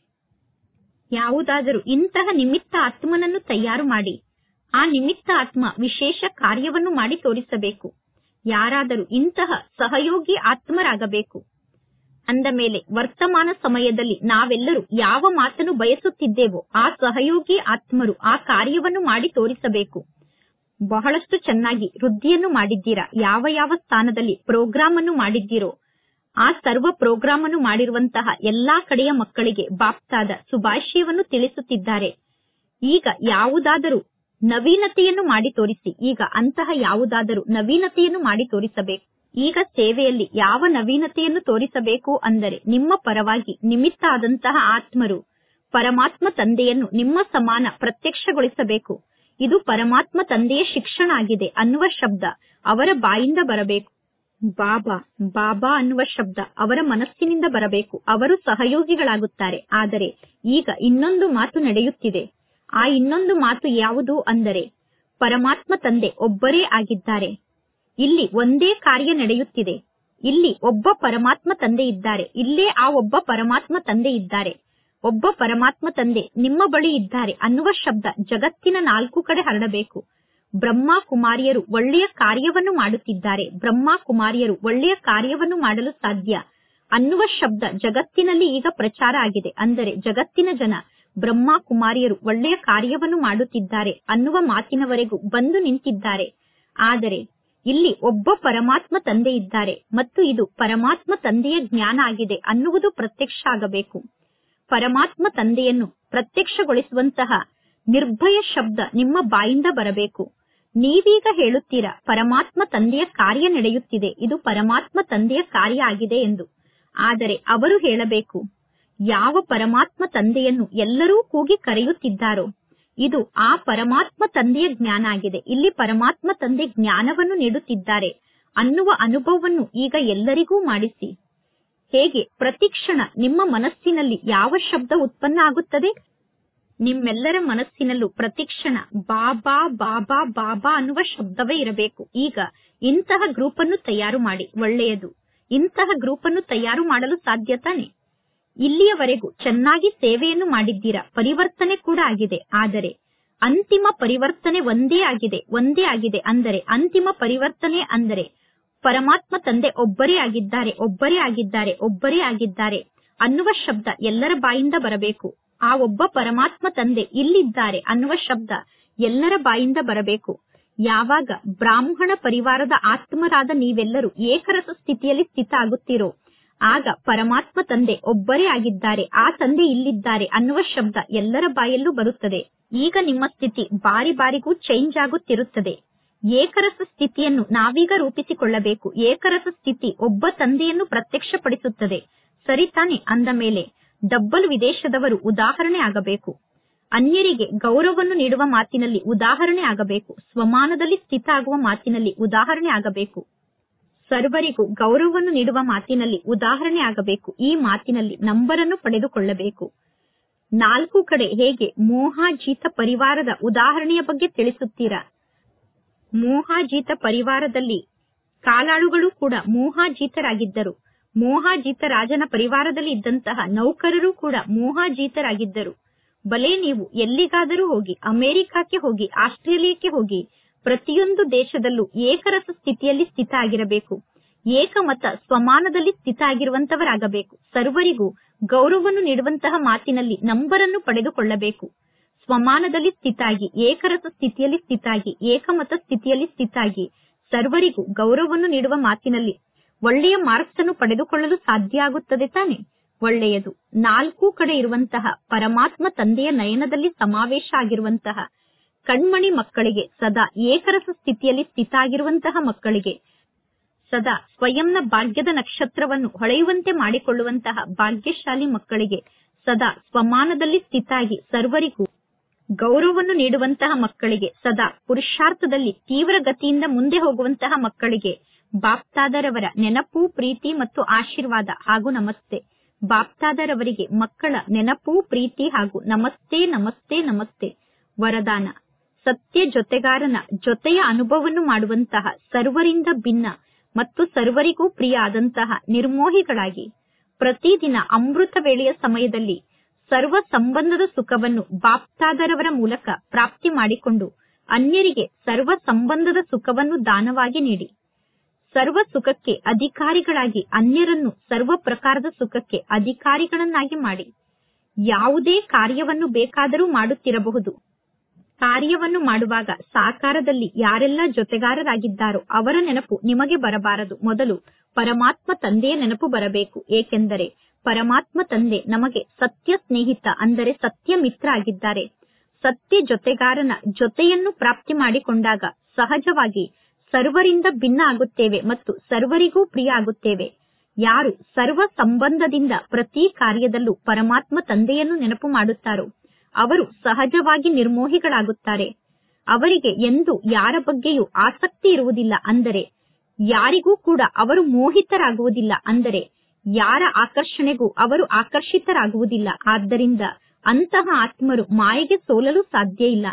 Speaker 1: ಯಾವುದಾದರೂ ಇಂತಹ ನಿಮಿತ್ತ ಆತ್ಮನನ್ನು ತಯಾರು ಮಾಡಿ ಆ ನಿಮಿತ್ತ ಆತ್ಮ ವಿಶೇಷ ಕಾರ್ಯವನ್ನು ಮಾಡಿ ತೋರಿಸಬೇಕು ಯಾರಾದರೂ ಇಂತಹ ಸಹಯೋಗಿ ಆತ್ಮರಾಗಬೇಕು ಅಂದ ಮೇಲೆ ವರ್ತಮಾನ ಸಮಯದಲ್ಲಿ ನಾವೆಲ್ಲರೂ ಯಾವ ಮಾತನ್ನು ಬಯಸುತ್ತಿದ್ದೇವೋ ಆ ಸಹಯೋಗಿ ಆತ್ಮರು ಆ ಕಾರ್ಯವನ್ನು ಮಾಡಿ ತೋರಿಸಬೇಕು ಬಹಳಷ್ಟು ಚೆನ್ನಾಗಿ ವೃದ್ಧಿಯನ್ನು ಮಾಡಿದ್ದೀರಾ ಯಾವ ಯಾವ ಸ್ಥಾನದಲ್ಲಿ ಪ್ರೋಗ್ರಾಮ್ ಅನ್ನು ಮಾಡಿದ್ದೀರೋ ಆ ಸರ್ವ ಪ್ರೋಗ್ರಾಮ್ ಅನ್ನು ಮಾಡಿರುವಂತಹ ಎಲ್ಲಾ ಕಡೆಯ ಮಕ್ಕಳಿಗೆ ಬಾಪ್ತಾದ ಶುಭಾಶಯವನ್ನು ತಿಳಿಸುತ್ತಿದ್ದಾರೆ ಈಗ ಯಾವುದಾದರೂ ನವೀನತೆಯನ್ನು ಮಾಡಿ ತೋರಿಸಿ ಈಗ ಅಂತಹ ಯಾವುದಾದರೂ ನವೀನತೆಯನ್ನು ಮಾಡಿ ತೋರಿಸಬೇಕು ಈಗ ಸೇವೆಯಲ್ಲಿ ಯಾವ ನವೀನತೆಯನ್ನು ತೋರಿಸಬೇಕು ಅಂದರೆ ನಿಮ್ಮ ಪರವಾಗಿ ನಿಮಿತ್ತ ಆದಂತಹ ಆತ್ಮರು ಪರಮಾತ್ಮ ತಂದೆಯನ್ನು ನಿಮ್ಮ ಸಮಾನ ಪ್ರತ್ಯಕ್ಷಗೊಳಿಸಬೇಕು ಇದು ಪರಮಾತ್ಮ ತಂದೆಯ ಶಿಕ್ಷಣ ಆಗಿದೆ ಅನ್ನುವ ಶಬ್ದ ಅವರ ಬಾಯಿಂದ ಬರಬೇಕು ಬಾಬಾ ಬಾಬಾ ಅನ್ನುವ ಶಬ್ದ ಅವರ ಮನಸ್ಸಿನಿಂದ ಬರಬೇಕು ಅವರು ಸಹಯೋಗಿಗಳಾಗುತ್ತಾರೆ ಆದರೆ ಈಗ ಇನ್ನೊಂದು ಮಾತು ನಡೆಯುತ್ತಿದೆ ಆ ಇನ್ನೊಂದು ಮಾತು ಯಾವುದು ಅಂದರೆ ಪರಮಾತ್ಮ ತಂದೆ ಒಬ್ಬರೇ ಆಗಿದ್ದಾರೆ ಇಲ್ಲಿ ಒಂದೇ ಕಾರ್ಯ ನಡೆಯುತ್ತಿದೆ ಇಲ್ಲಿ ಒಬ್ಬ ಪರಮಾತ್ಮ ತಂದೆ ಇದ್ದಾರೆ ಇಲ್ಲೇ ಆ ಒಬ್ಬ ಪರಮಾತ್ಮ ತಂದೆ ಇದ್ದಾರೆ ಒಬ್ಬ ಪರಮಾತ್ಮ ತಂದೆ ನಿಮ್ಮ ಬಳಿ ಇದ್ದಾರೆ ಅನ್ನುವ ಶಬ್ದ ಜಗತ್ತಿನ ನಾಲ್ಕು ಕಡೆ ಹರಡಬೇಕು ಬ್ರಹ್ಮ ಕುಮಾರಿಯರು ಒಳ್ಳೆಯ ಕಾರ್ಯವನ್ನು ಮಾಡುತ್ತಿದ್ದಾರೆ ಬ್ರಹ್ಮ ಕುಮಾರಿಯರು ಒಳ್ಳೆಯ ಕಾರ್ಯವನ್ನು ಮಾಡಲು ಸಾಧ್ಯ ಅನ್ನುವ ಶಬ್ದ ಜಗತ್ತಿನಲ್ಲಿ ಈಗ ಪ್ರಚಾರ ಆಗಿದೆ ಅಂದರೆ ಜಗತ್ತಿನ ಜನ ಬ್ರಹ್ಮ ಕುಮಾರಿಯರು ಒಳ್ಳೆಯ ಕಾರ್ಯವನ್ನು ಮಾಡುತ್ತಿದ್ದಾರೆ ಅನ್ನುವ ಮಾತಿನವರೆಗೂ ಬಂದು ನಿಂತಿದ್ದಾರೆ ಆದರೆ ಇಲ್ಲಿ ಒಬ್ಬ ಪರಮಾತ್ಮ ತಂದೆ ಇದ್ದಾರೆ ಮತ್ತು ಇದು ಪರಮಾತ್ಮ ತಂದೆಯ ಜ್ಞಾನ ಆಗಿದೆ ಅನ್ನುವುದು ಪ್ರತ್ಯಕ್ಷ ಆಗಬೇಕು ಪರಮಾತ್ಮ ತಂದೆಯನ್ನು ಪ್ರತ್ಯಕ್ಷಗೊಳಿಸುವಂತಹ ನಿರ್ಭಯ ಶಬ್ದ ನಿಮ್ಮ ಬಾಯಿಂದ ಬರಬೇಕು ನೀವೀಗ ಹೇಳುತ್ತೀರಾ ಪರಮಾತ್ಮ ತಂದೆಯ ಕಾರ್ಯ ನಡೆಯುತ್ತಿದೆ ಇದು ಪರಮಾತ್ಮ ತಂದೆಯ ಕಾರ್ಯ ಆಗಿದೆ ಎಂದು ಆದರೆ ಅವರು ಹೇಳಬೇಕು ಯಾವ ಪರಮಾತ್ಮ ತಂದೆಯನ್ನು ಎಲ್ಲರೂ ಕೂಗಿ ಕರೆಯುತ್ತಿದ್ದಾರೋ ಇದು ಆ ಪರಮಾತ್ಮ ತಂದೆಯ ಜ್ಞಾನ ಆಗಿದೆ ಇಲ್ಲಿ ಪರಮಾತ್ಮ ತಂದೆ ಜ್ಞಾನವನ್ನು ನೀಡುತ್ತಿದ್ದಾರೆ ಅನ್ನುವ ಅನುಭವವನ್ನು ಈಗ ಎಲ್ಲರಿಗೂ ಮಾಡಿಸಿ ಹೇಗೆ ಪ್ರತಿಕ್ಷಣ ನಿಮ್ಮ ಮನಸ್ಸಿನಲ್ಲಿ ಯಾವ ಶಬ್ದ ಉತ್ಪನ್ನ ಆಗುತ್ತದೆ ನಿಮ್ಮೆಲ್ಲರ ಮನಸ್ಸಿನಲ್ಲೂ ಪ್ರತಿಕ್ಷಣ ಬಾಬಾ ಬಾಬಾ ಬಾಬಾ ಅನ್ನುವ ಶಬ್ದವೇ ಇರಬೇಕು ಈಗ ಇಂತಹ ಗ್ರೂಪ್ ಅನ್ನು ತಯಾರು ಮಾಡಿ ಒಳ್ಳೆಯದು ಇಂತಹ ಗ್ರೂಪ್ ಅನ್ನು ತಯಾರು ಮಾಡಲು ಸಾಧ್ಯ ತಾನೆ ಇಲ್ಲಿಯವರೆಗೂ ಚೆನ್ನಾಗಿ ಸೇವೆಯನ್ನು ಮಾಡಿದ್ದೀರಾ ಪರಿವರ್ತನೆ ಕೂಡ ಆಗಿದೆ ಆದರೆ ಅಂತಿಮ ಪರಿವರ್ತನೆ ಒಂದೇ ಆಗಿದೆ ಒಂದೇ ಆಗಿದೆ ಅಂದರೆ ಅಂತಿಮ ಪರಿವರ್ತನೆ ಅಂದರೆ ಪರಮಾತ್ಮ ತಂದೆ ಒಬ್ಬರೇ ಆಗಿದ್ದಾರೆ ಒಬ್ಬರೇ ಆಗಿದ್ದಾರೆ ಒಬ್ಬರೇ ಆಗಿದ್ದಾರೆ ಅನ್ನುವ ಶಬ್ದ ಎಲ್ಲರ ಬಾಯಿಂದ ಬರಬೇಕು ಆ ಒಬ್ಬ ಪರಮಾತ್ಮ ತಂದೆ ಇಲ್ಲಿದ್ದಾರೆ ಅನ್ನುವ ಶಬ್ದ ಎಲ್ಲರ ಬಾಯಿಂದ ಬರಬೇಕು ಯಾವಾಗ ಬ್ರಾಹ್ಮಣ ಪರಿವಾರದ ಆತ್ಮರಾದ ನೀವೆಲ್ಲರೂ ಏಕರಸ ಸ್ಥಿತಿಯಲ್ಲಿ ಸ್ಥಿತ ಆಗುತ್ತೀರೋ ಆಗ ಪರಮಾತ್ಮ ತಂದೆ ಒಬ್ಬರೇ ಆಗಿದ್ದಾರೆ ಆ ತಂದೆ ಇಲ್ಲಿದ್ದಾರೆ ಅನ್ನುವ ಶಬ್ದ ಎಲ್ಲರ ಬಾಯಲ್ಲೂ ಬರುತ್ತದೆ ಈಗ ನಿಮ್ಮ ಸ್ಥಿತಿ ಬಾರಿ ಬಾರಿಗೂ ಚೇಂಜ್ ಆಗುತ್ತಿರುತ್ತದೆ ಏಕರಸ ಸ್ಥಿತಿಯನ್ನು ನಾವೀಗ ರೂಪಿಸಿಕೊಳ್ಳಬೇಕು ಏಕರಸ ಸ್ಥಿತಿ ಒಬ್ಬ ತಂದೆಯನ್ನು ಪ್ರತ್ಯಕ್ಷಪಡಿಸುತ್ತದೆ ಸರಿ ತಾನೆ ಅಂದ ಮೇಲೆ ಡಬ್ಬಲ್ ವಿದೇಶದವರು ಉದಾಹರಣೆ ಆಗಬೇಕು ಅನ್ಯರಿಗೆ ಗೌರವವನ್ನು ನೀಡುವ ಮಾತಿನಲ್ಲಿ ಉದಾಹರಣೆ ಆಗಬೇಕು ಸ್ವಮಾನದಲ್ಲಿ ಸ್ಥಿತ ಆಗುವ ಮಾತಿನಲ್ಲಿ ಉದಾಹರಣೆ ಆಗಬೇಕು ಸರ್ವರಿಗೂ ಗೌರವವನ್ನು ನೀಡುವ ಮಾತಿನಲ್ಲಿ ಉದಾಹರಣೆ ಆಗಬೇಕು ಈ ಮಾತಿನಲ್ಲಿ ನಂಬರನ್ನು ಪಡೆದುಕೊಳ್ಳಬೇಕು ನಾಲ್ಕು ಕಡೆ ಹೇಗೆ ಮೋಹಾಜೀತ ಪರಿವಾರದ ಉದಾಹರಣೆಯ ಬಗ್ಗೆ ತಿಳಿಸುತ್ತೀರಾ ಮೋಹಾಜೀತ ಪರಿವಾರದಲ್ಲಿ ಕಾಲಾಳುಗಳು ಕೂಡ ಮೋಹಾಜೀತರಾಗಿದ್ದರು ಮೋಹಾಜೀತ ರಾಜನ ಪರಿವಾರದಲ್ಲಿ ಇದ್ದಂತಹ ನೌಕರರು ಕೂಡ ಮೋಹಾಜೀತರಾಗಿದ್ದರು ಬಲೆ ನೀವು ಎಲ್ಲಿಗಾದರೂ ಹೋಗಿ ಅಮೆರಿಕಕ್ಕೆ ಹೋಗಿ ಆಸ್ಟ್ರೇಲಿಯಾಕ್ಕೆ ಹೋಗಿ ಪ್ರತಿಯೊಂದು ದೇಶದಲ್ಲೂ ಏಕರಸ ಸ್ಥಿತಿಯಲ್ಲಿ ಸ್ಥಿತ ಆಗಿರಬೇಕು ಏಕಮತ ಸ್ವಮಾನದಲ್ಲಿ ಸ್ಥಿತ ಆಗಿರುವಂತವರಾಗಬೇಕು ಸರ್ವರಿಗೂ ಗೌರವವನ್ನು ನೀಡುವಂತಹ ಮಾತಿನಲ್ಲಿ ನಂಬರನ್ನು ಪಡೆದುಕೊಳ್ಳಬೇಕು ಸ್ವಮಾನದಲ್ಲಿ ಸ್ಥಿತಾಗಿ ಏಕರಸ ಸ್ಥಿತಿಯಲ್ಲಿ ಸ್ಥಿತಾಗಿ ಏಕಮತ ಸ್ಥಿತಿಯಲ್ಲಿ ಸ್ಥಿತಾಗಿ ಸರ್ವರಿಗೂ ಗೌರವವನ್ನು ನೀಡುವ ಮಾತಿನಲ್ಲಿ ಒಳ್ಳೆಯ ಮಾರ್ಕ್ಸ್ ಅನ್ನು ಪಡೆದುಕೊಳ್ಳಲು ಸಾಧ್ಯ ಆಗುತ್ತದೆ ತಾನೆ ಒಳ್ಳೆಯದು ನಾಲ್ಕು ಕಡೆ ಇರುವಂತಹ ಪರಮಾತ್ಮ ತಂದೆಯ ನಯನದಲ್ಲಿ ಸಮಾವೇಶ ಆಗಿರುವಂತಹ ಕಣ್ಮಣಿ ಮಕ್ಕಳಿಗೆ ಸದಾ ಏಕರಸ ಸ್ಥಿತಿಯಲ್ಲಿ ಸ್ಥಿತ ಆಗಿರುವಂತಹ ಮಕ್ಕಳಿಗೆ ಸದಾ ಸ್ವಯಂನ ಭಾಗ್ಯದ ನಕ್ಷತ್ರವನ್ನು ಹೊಳೆಯುವಂತೆ ಮಾಡಿಕೊಳ್ಳುವಂತಹ ಭಾಗ್ಯಶಾಲಿ ಮಕ್ಕಳಿಗೆ ಸದಾ ಸ್ವಮಾನದಲ್ಲಿ ಸ್ಥಿತಾಗಿ ಸರ್ವರಿಗೂ ಗೌರವವನ್ನು ನೀಡುವಂತಹ ಮಕ್ಕಳಿಗೆ ಸದಾ ಪುರುಷಾರ್ಥದಲ್ಲಿ ತೀವ್ರ ಗತಿಯಿಂದ ಮುಂದೆ ಹೋಗುವಂತಹ ಮಕ್ಕಳಿಗೆ ಬಾಪ್ತಾದರವರ ನೆನಪು ಪ್ರೀತಿ ಮತ್ತು ಆಶೀರ್ವಾದ ಹಾಗೂ ನಮಸ್ತೆ ಬಾಪ್ತಾದರವರಿಗೆ ಮಕ್ಕಳ ನೆನಪು ಪ್ರೀತಿ ಹಾಗೂ ನಮಸ್ತೆ ನಮಸ್ತೆ ನಮಸ್ತೆ ವರದಾನ ಸತ್ಯ ಜೊತೆಗಾರನ ಜೊತೆಯ ಅನುಭವವನ್ನು ಮಾಡುವಂತಹ ಸರ್ವರಿಂದ ಭಿನ್ನ ಮತ್ತು ಸರ್ವರಿಗೂ ಪ್ರಿಯ ಆದಂತಹ ನಿರ್ಮೋಹಿಗಳಾಗಿ ಪ್ರತಿದಿನ ಅಮೃತ ವೇಳೆಯ ಸಮಯದಲ್ಲಿ ಸರ್ವ ಸಂಬಂಧದ ಸುಖವನ್ನು ಬಾಪ್ತಾದರವರ ಮೂಲಕ ಪ್ರಾಪ್ತಿ ಮಾಡಿಕೊಂಡು ಅನ್ಯರಿಗೆ ಸರ್ವ ಸಂಬಂಧದ ಸುಖವನ್ನು ದಾನವಾಗಿ ನೀಡಿ ಸರ್ವ ಸುಖಕ್ಕೆ ಅಧಿಕಾರಿಗಳಾಗಿ ಅನ್ಯರನ್ನು ಸರ್ವ ಪ್ರಕಾರದ ಸುಖಕ್ಕೆ ಅಧಿಕಾರಿಗಳನ್ನಾಗಿ ಮಾಡಿ ಯಾವುದೇ ಕಾರ್ಯವನ್ನು ಬೇಕಾದರೂ ಮಾಡುತ್ತಿರಬಹುದು ಕಾರ್ಯವನ್ನು ಮಾಡುವಾಗ ಸಾಕಾರದಲ್ಲಿ ಯಾರೆಲ್ಲ ಜೊತೆಗಾರರಾಗಿದ್ದಾರೋ ಅವರ ನೆನಪು ನಿಮಗೆ ಬರಬಾರದು ಮೊದಲು ಪರಮಾತ್ಮ ತಂದೆಯ ನೆನಪು ಬರಬೇಕು ಏಕೆಂದರೆ ಪರಮಾತ್ಮ ತಂದೆ ನಮಗೆ ಸತ್ಯ ಸ್ನೇಹಿತ ಅಂದರೆ ಸತ್ಯ ಮಿತ್ರ ಆಗಿದ್ದಾರೆ ಸತ್ಯ ಜೊತೆಗಾರನ ಜೊತೆಯನ್ನು ಪ್ರಾಪ್ತಿ ಮಾಡಿಕೊಂಡಾಗ ಸಹಜವಾಗಿ ಸರ್ವರಿಂದ ಭಿನ್ನ ಆಗುತ್ತೇವೆ ಮತ್ತು ಸರ್ವರಿಗೂ ಪ್ರಿಯ ಆಗುತ್ತೇವೆ ಯಾರು ಸರ್ವ ಸಂಬಂಧದಿಂದ ಪ್ರತಿ ಕಾರ್ಯದಲ್ಲೂ ಪರಮಾತ್ಮ ತಂದೆಯನ್ನು ನೆನಪು ಮಾಡುತ್ತಾರೋ ಅವರು ಸಹಜವಾಗಿ ನಿರ್ಮೋಹಿಗಳಾಗುತ್ತಾರೆ ಅವರಿಗೆ ಎಂದು ಯಾರ ಬಗ್ಗೆಯೂ ಆಸಕ್ತಿ ಇರುವುದಿಲ್ಲ ಅಂದರೆ ಯಾರಿಗೂ ಕೂಡ ಅವರು ಮೋಹಿತರಾಗುವುದಿಲ್ಲ ಅಂದರೆ ಯಾರ ಆಕರ್ಷಣೆಗೂ ಅವರು ಆಕರ್ಷಿತರಾಗುವುದಿಲ್ಲ ಆದ್ದರಿಂದ ಅಂತಹ ಆತ್ಮರು ಮಾಯೆಗೆ ಸೋಲಲು ಸಾಧ್ಯ ಇಲ್ಲ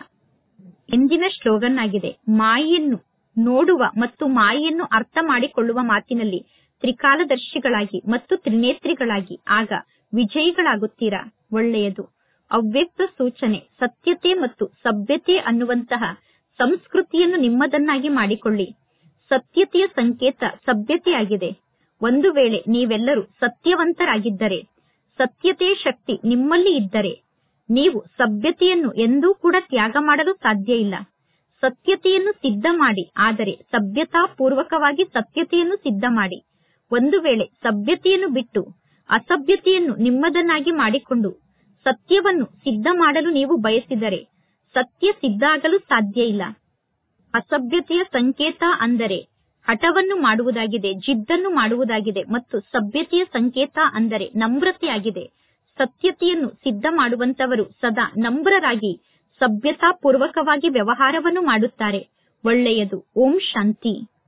Speaker 1: ಎಂದಿನ ಶ್ಲೋಗನ್ ಆಗಿದೆ ಮಾಯೆಯನ್ನು ನೋಡುವ ಮತ್ತು ಮಾಯೆಯನ್ನು ಅರ್ಥ ಮಾಡಿಕೊಳ್ಳುವ ಮಾತಿನಲ್ಲಿ ತ್ರಿಕಾಲದರ್ಶಿಗಳಾಗಿ ಮತ್ತು ತ್ರಿನೇತ್ರಿಗಳಾಗಿ ಆಗ ವಿಜಯಿಗಳಾಗುತ್ತೀರಾ ಒಳ್ಳೆಯದು ಅವ್ಯಕ್ತ ಸೂಚನೆ ಸತ್ಯತೆ ಮತ್ತು ಸಭ್ಯತೆ ಅನ್ನುವಂತಹ ಸಂಸ್ಕೃತಿಯನ್ನು ನಿಮ್ಮದನ್ನಾಗಿ ಮಾಡಿಕೊಳ್ಳಿ ಸತ್ಯತೆಯ ಸಂಕೇತ ಸಭ್ಯತೆಯಾಗಿದೆ ಒಂದು ವೇಳೆ ನೀವೆಲ್ಲರೂ ಸತ್ಯವಂತರಾಗಿದ್ದರೆ ಸತ್ಯತೆಯ ಶಕ್ತಿ ನಿಮ್ಮಲ್ಲಿ ಇದ್ದರೆ ನೀವು ಸಭ್ಯತೆಯನ್ನು ಎಂದೂ ಕೂಡ ತ್ಯಾಗ ಮಾಡಲು ಸಾಧ್ಯ ಇಲ್ಲ
Speaker 2: ಸತ್ಯತೆಯನ್ನು ಸಿದ್ಧ ಮಾಡಿ ಆದರೆ ಸಭ್ಯತಾಪೂರ್ವಕವಾಗಿ ಸತ್ಯತೆಯನ್ನು ಸಿದ್ಧ ಮಾಡಿ ಒಂದು ವೇಳೆ ಸಭ್ಯತೆಯನ್ನು ಬಿಟ್ಟು ಅಸಭ್ಯತೆಯನ್ನು ನಿಮ್ಮದನ್ನಾಗಿ ಮಾಡಿಕೊಂಡು ಸತ್ಯವನ್ನು ಸಿದ್ಧ ಮಾಡಲು ನೀವು ಬಯಸಿದರೆ ಸತ್ಯ ಸಿದ್ಧ ಆಗಲು ಸಾಧ್ಯ ಇಲ್ಲ ಅಸಭ್ಯತೆಯ ಸಂಕೇತ ಅಂದರೆ ಹಠವನ್ನು ಮಾಡುವುದಾಗಿದೆ ಜಿದ್ದನ್ನು ಮಾಡುವುದಾಗಿದೆ ಮತ್ತು ಸಭ್ಯತೆಯ ಸಂಕೇತ ಅಂದರೆ ನಮ್ರತೆಯಾಗಿದೆ ಸತ್ಯತೆಯನ್ನು ಸಿದ್ಧ ಮಾಡುವಂತವರು ಸದಾ ನಮ್ರರಾಗಿ ಸಭ್ಯತಾಪೂರ್ವಕವಾಗಿ ವ್ಯವಹಾರವನ್ನು ಮಾಡುತ್ತಾರೆ ಒಳ್ಳೆಯದು ಓಂ ಶಾಂತಿ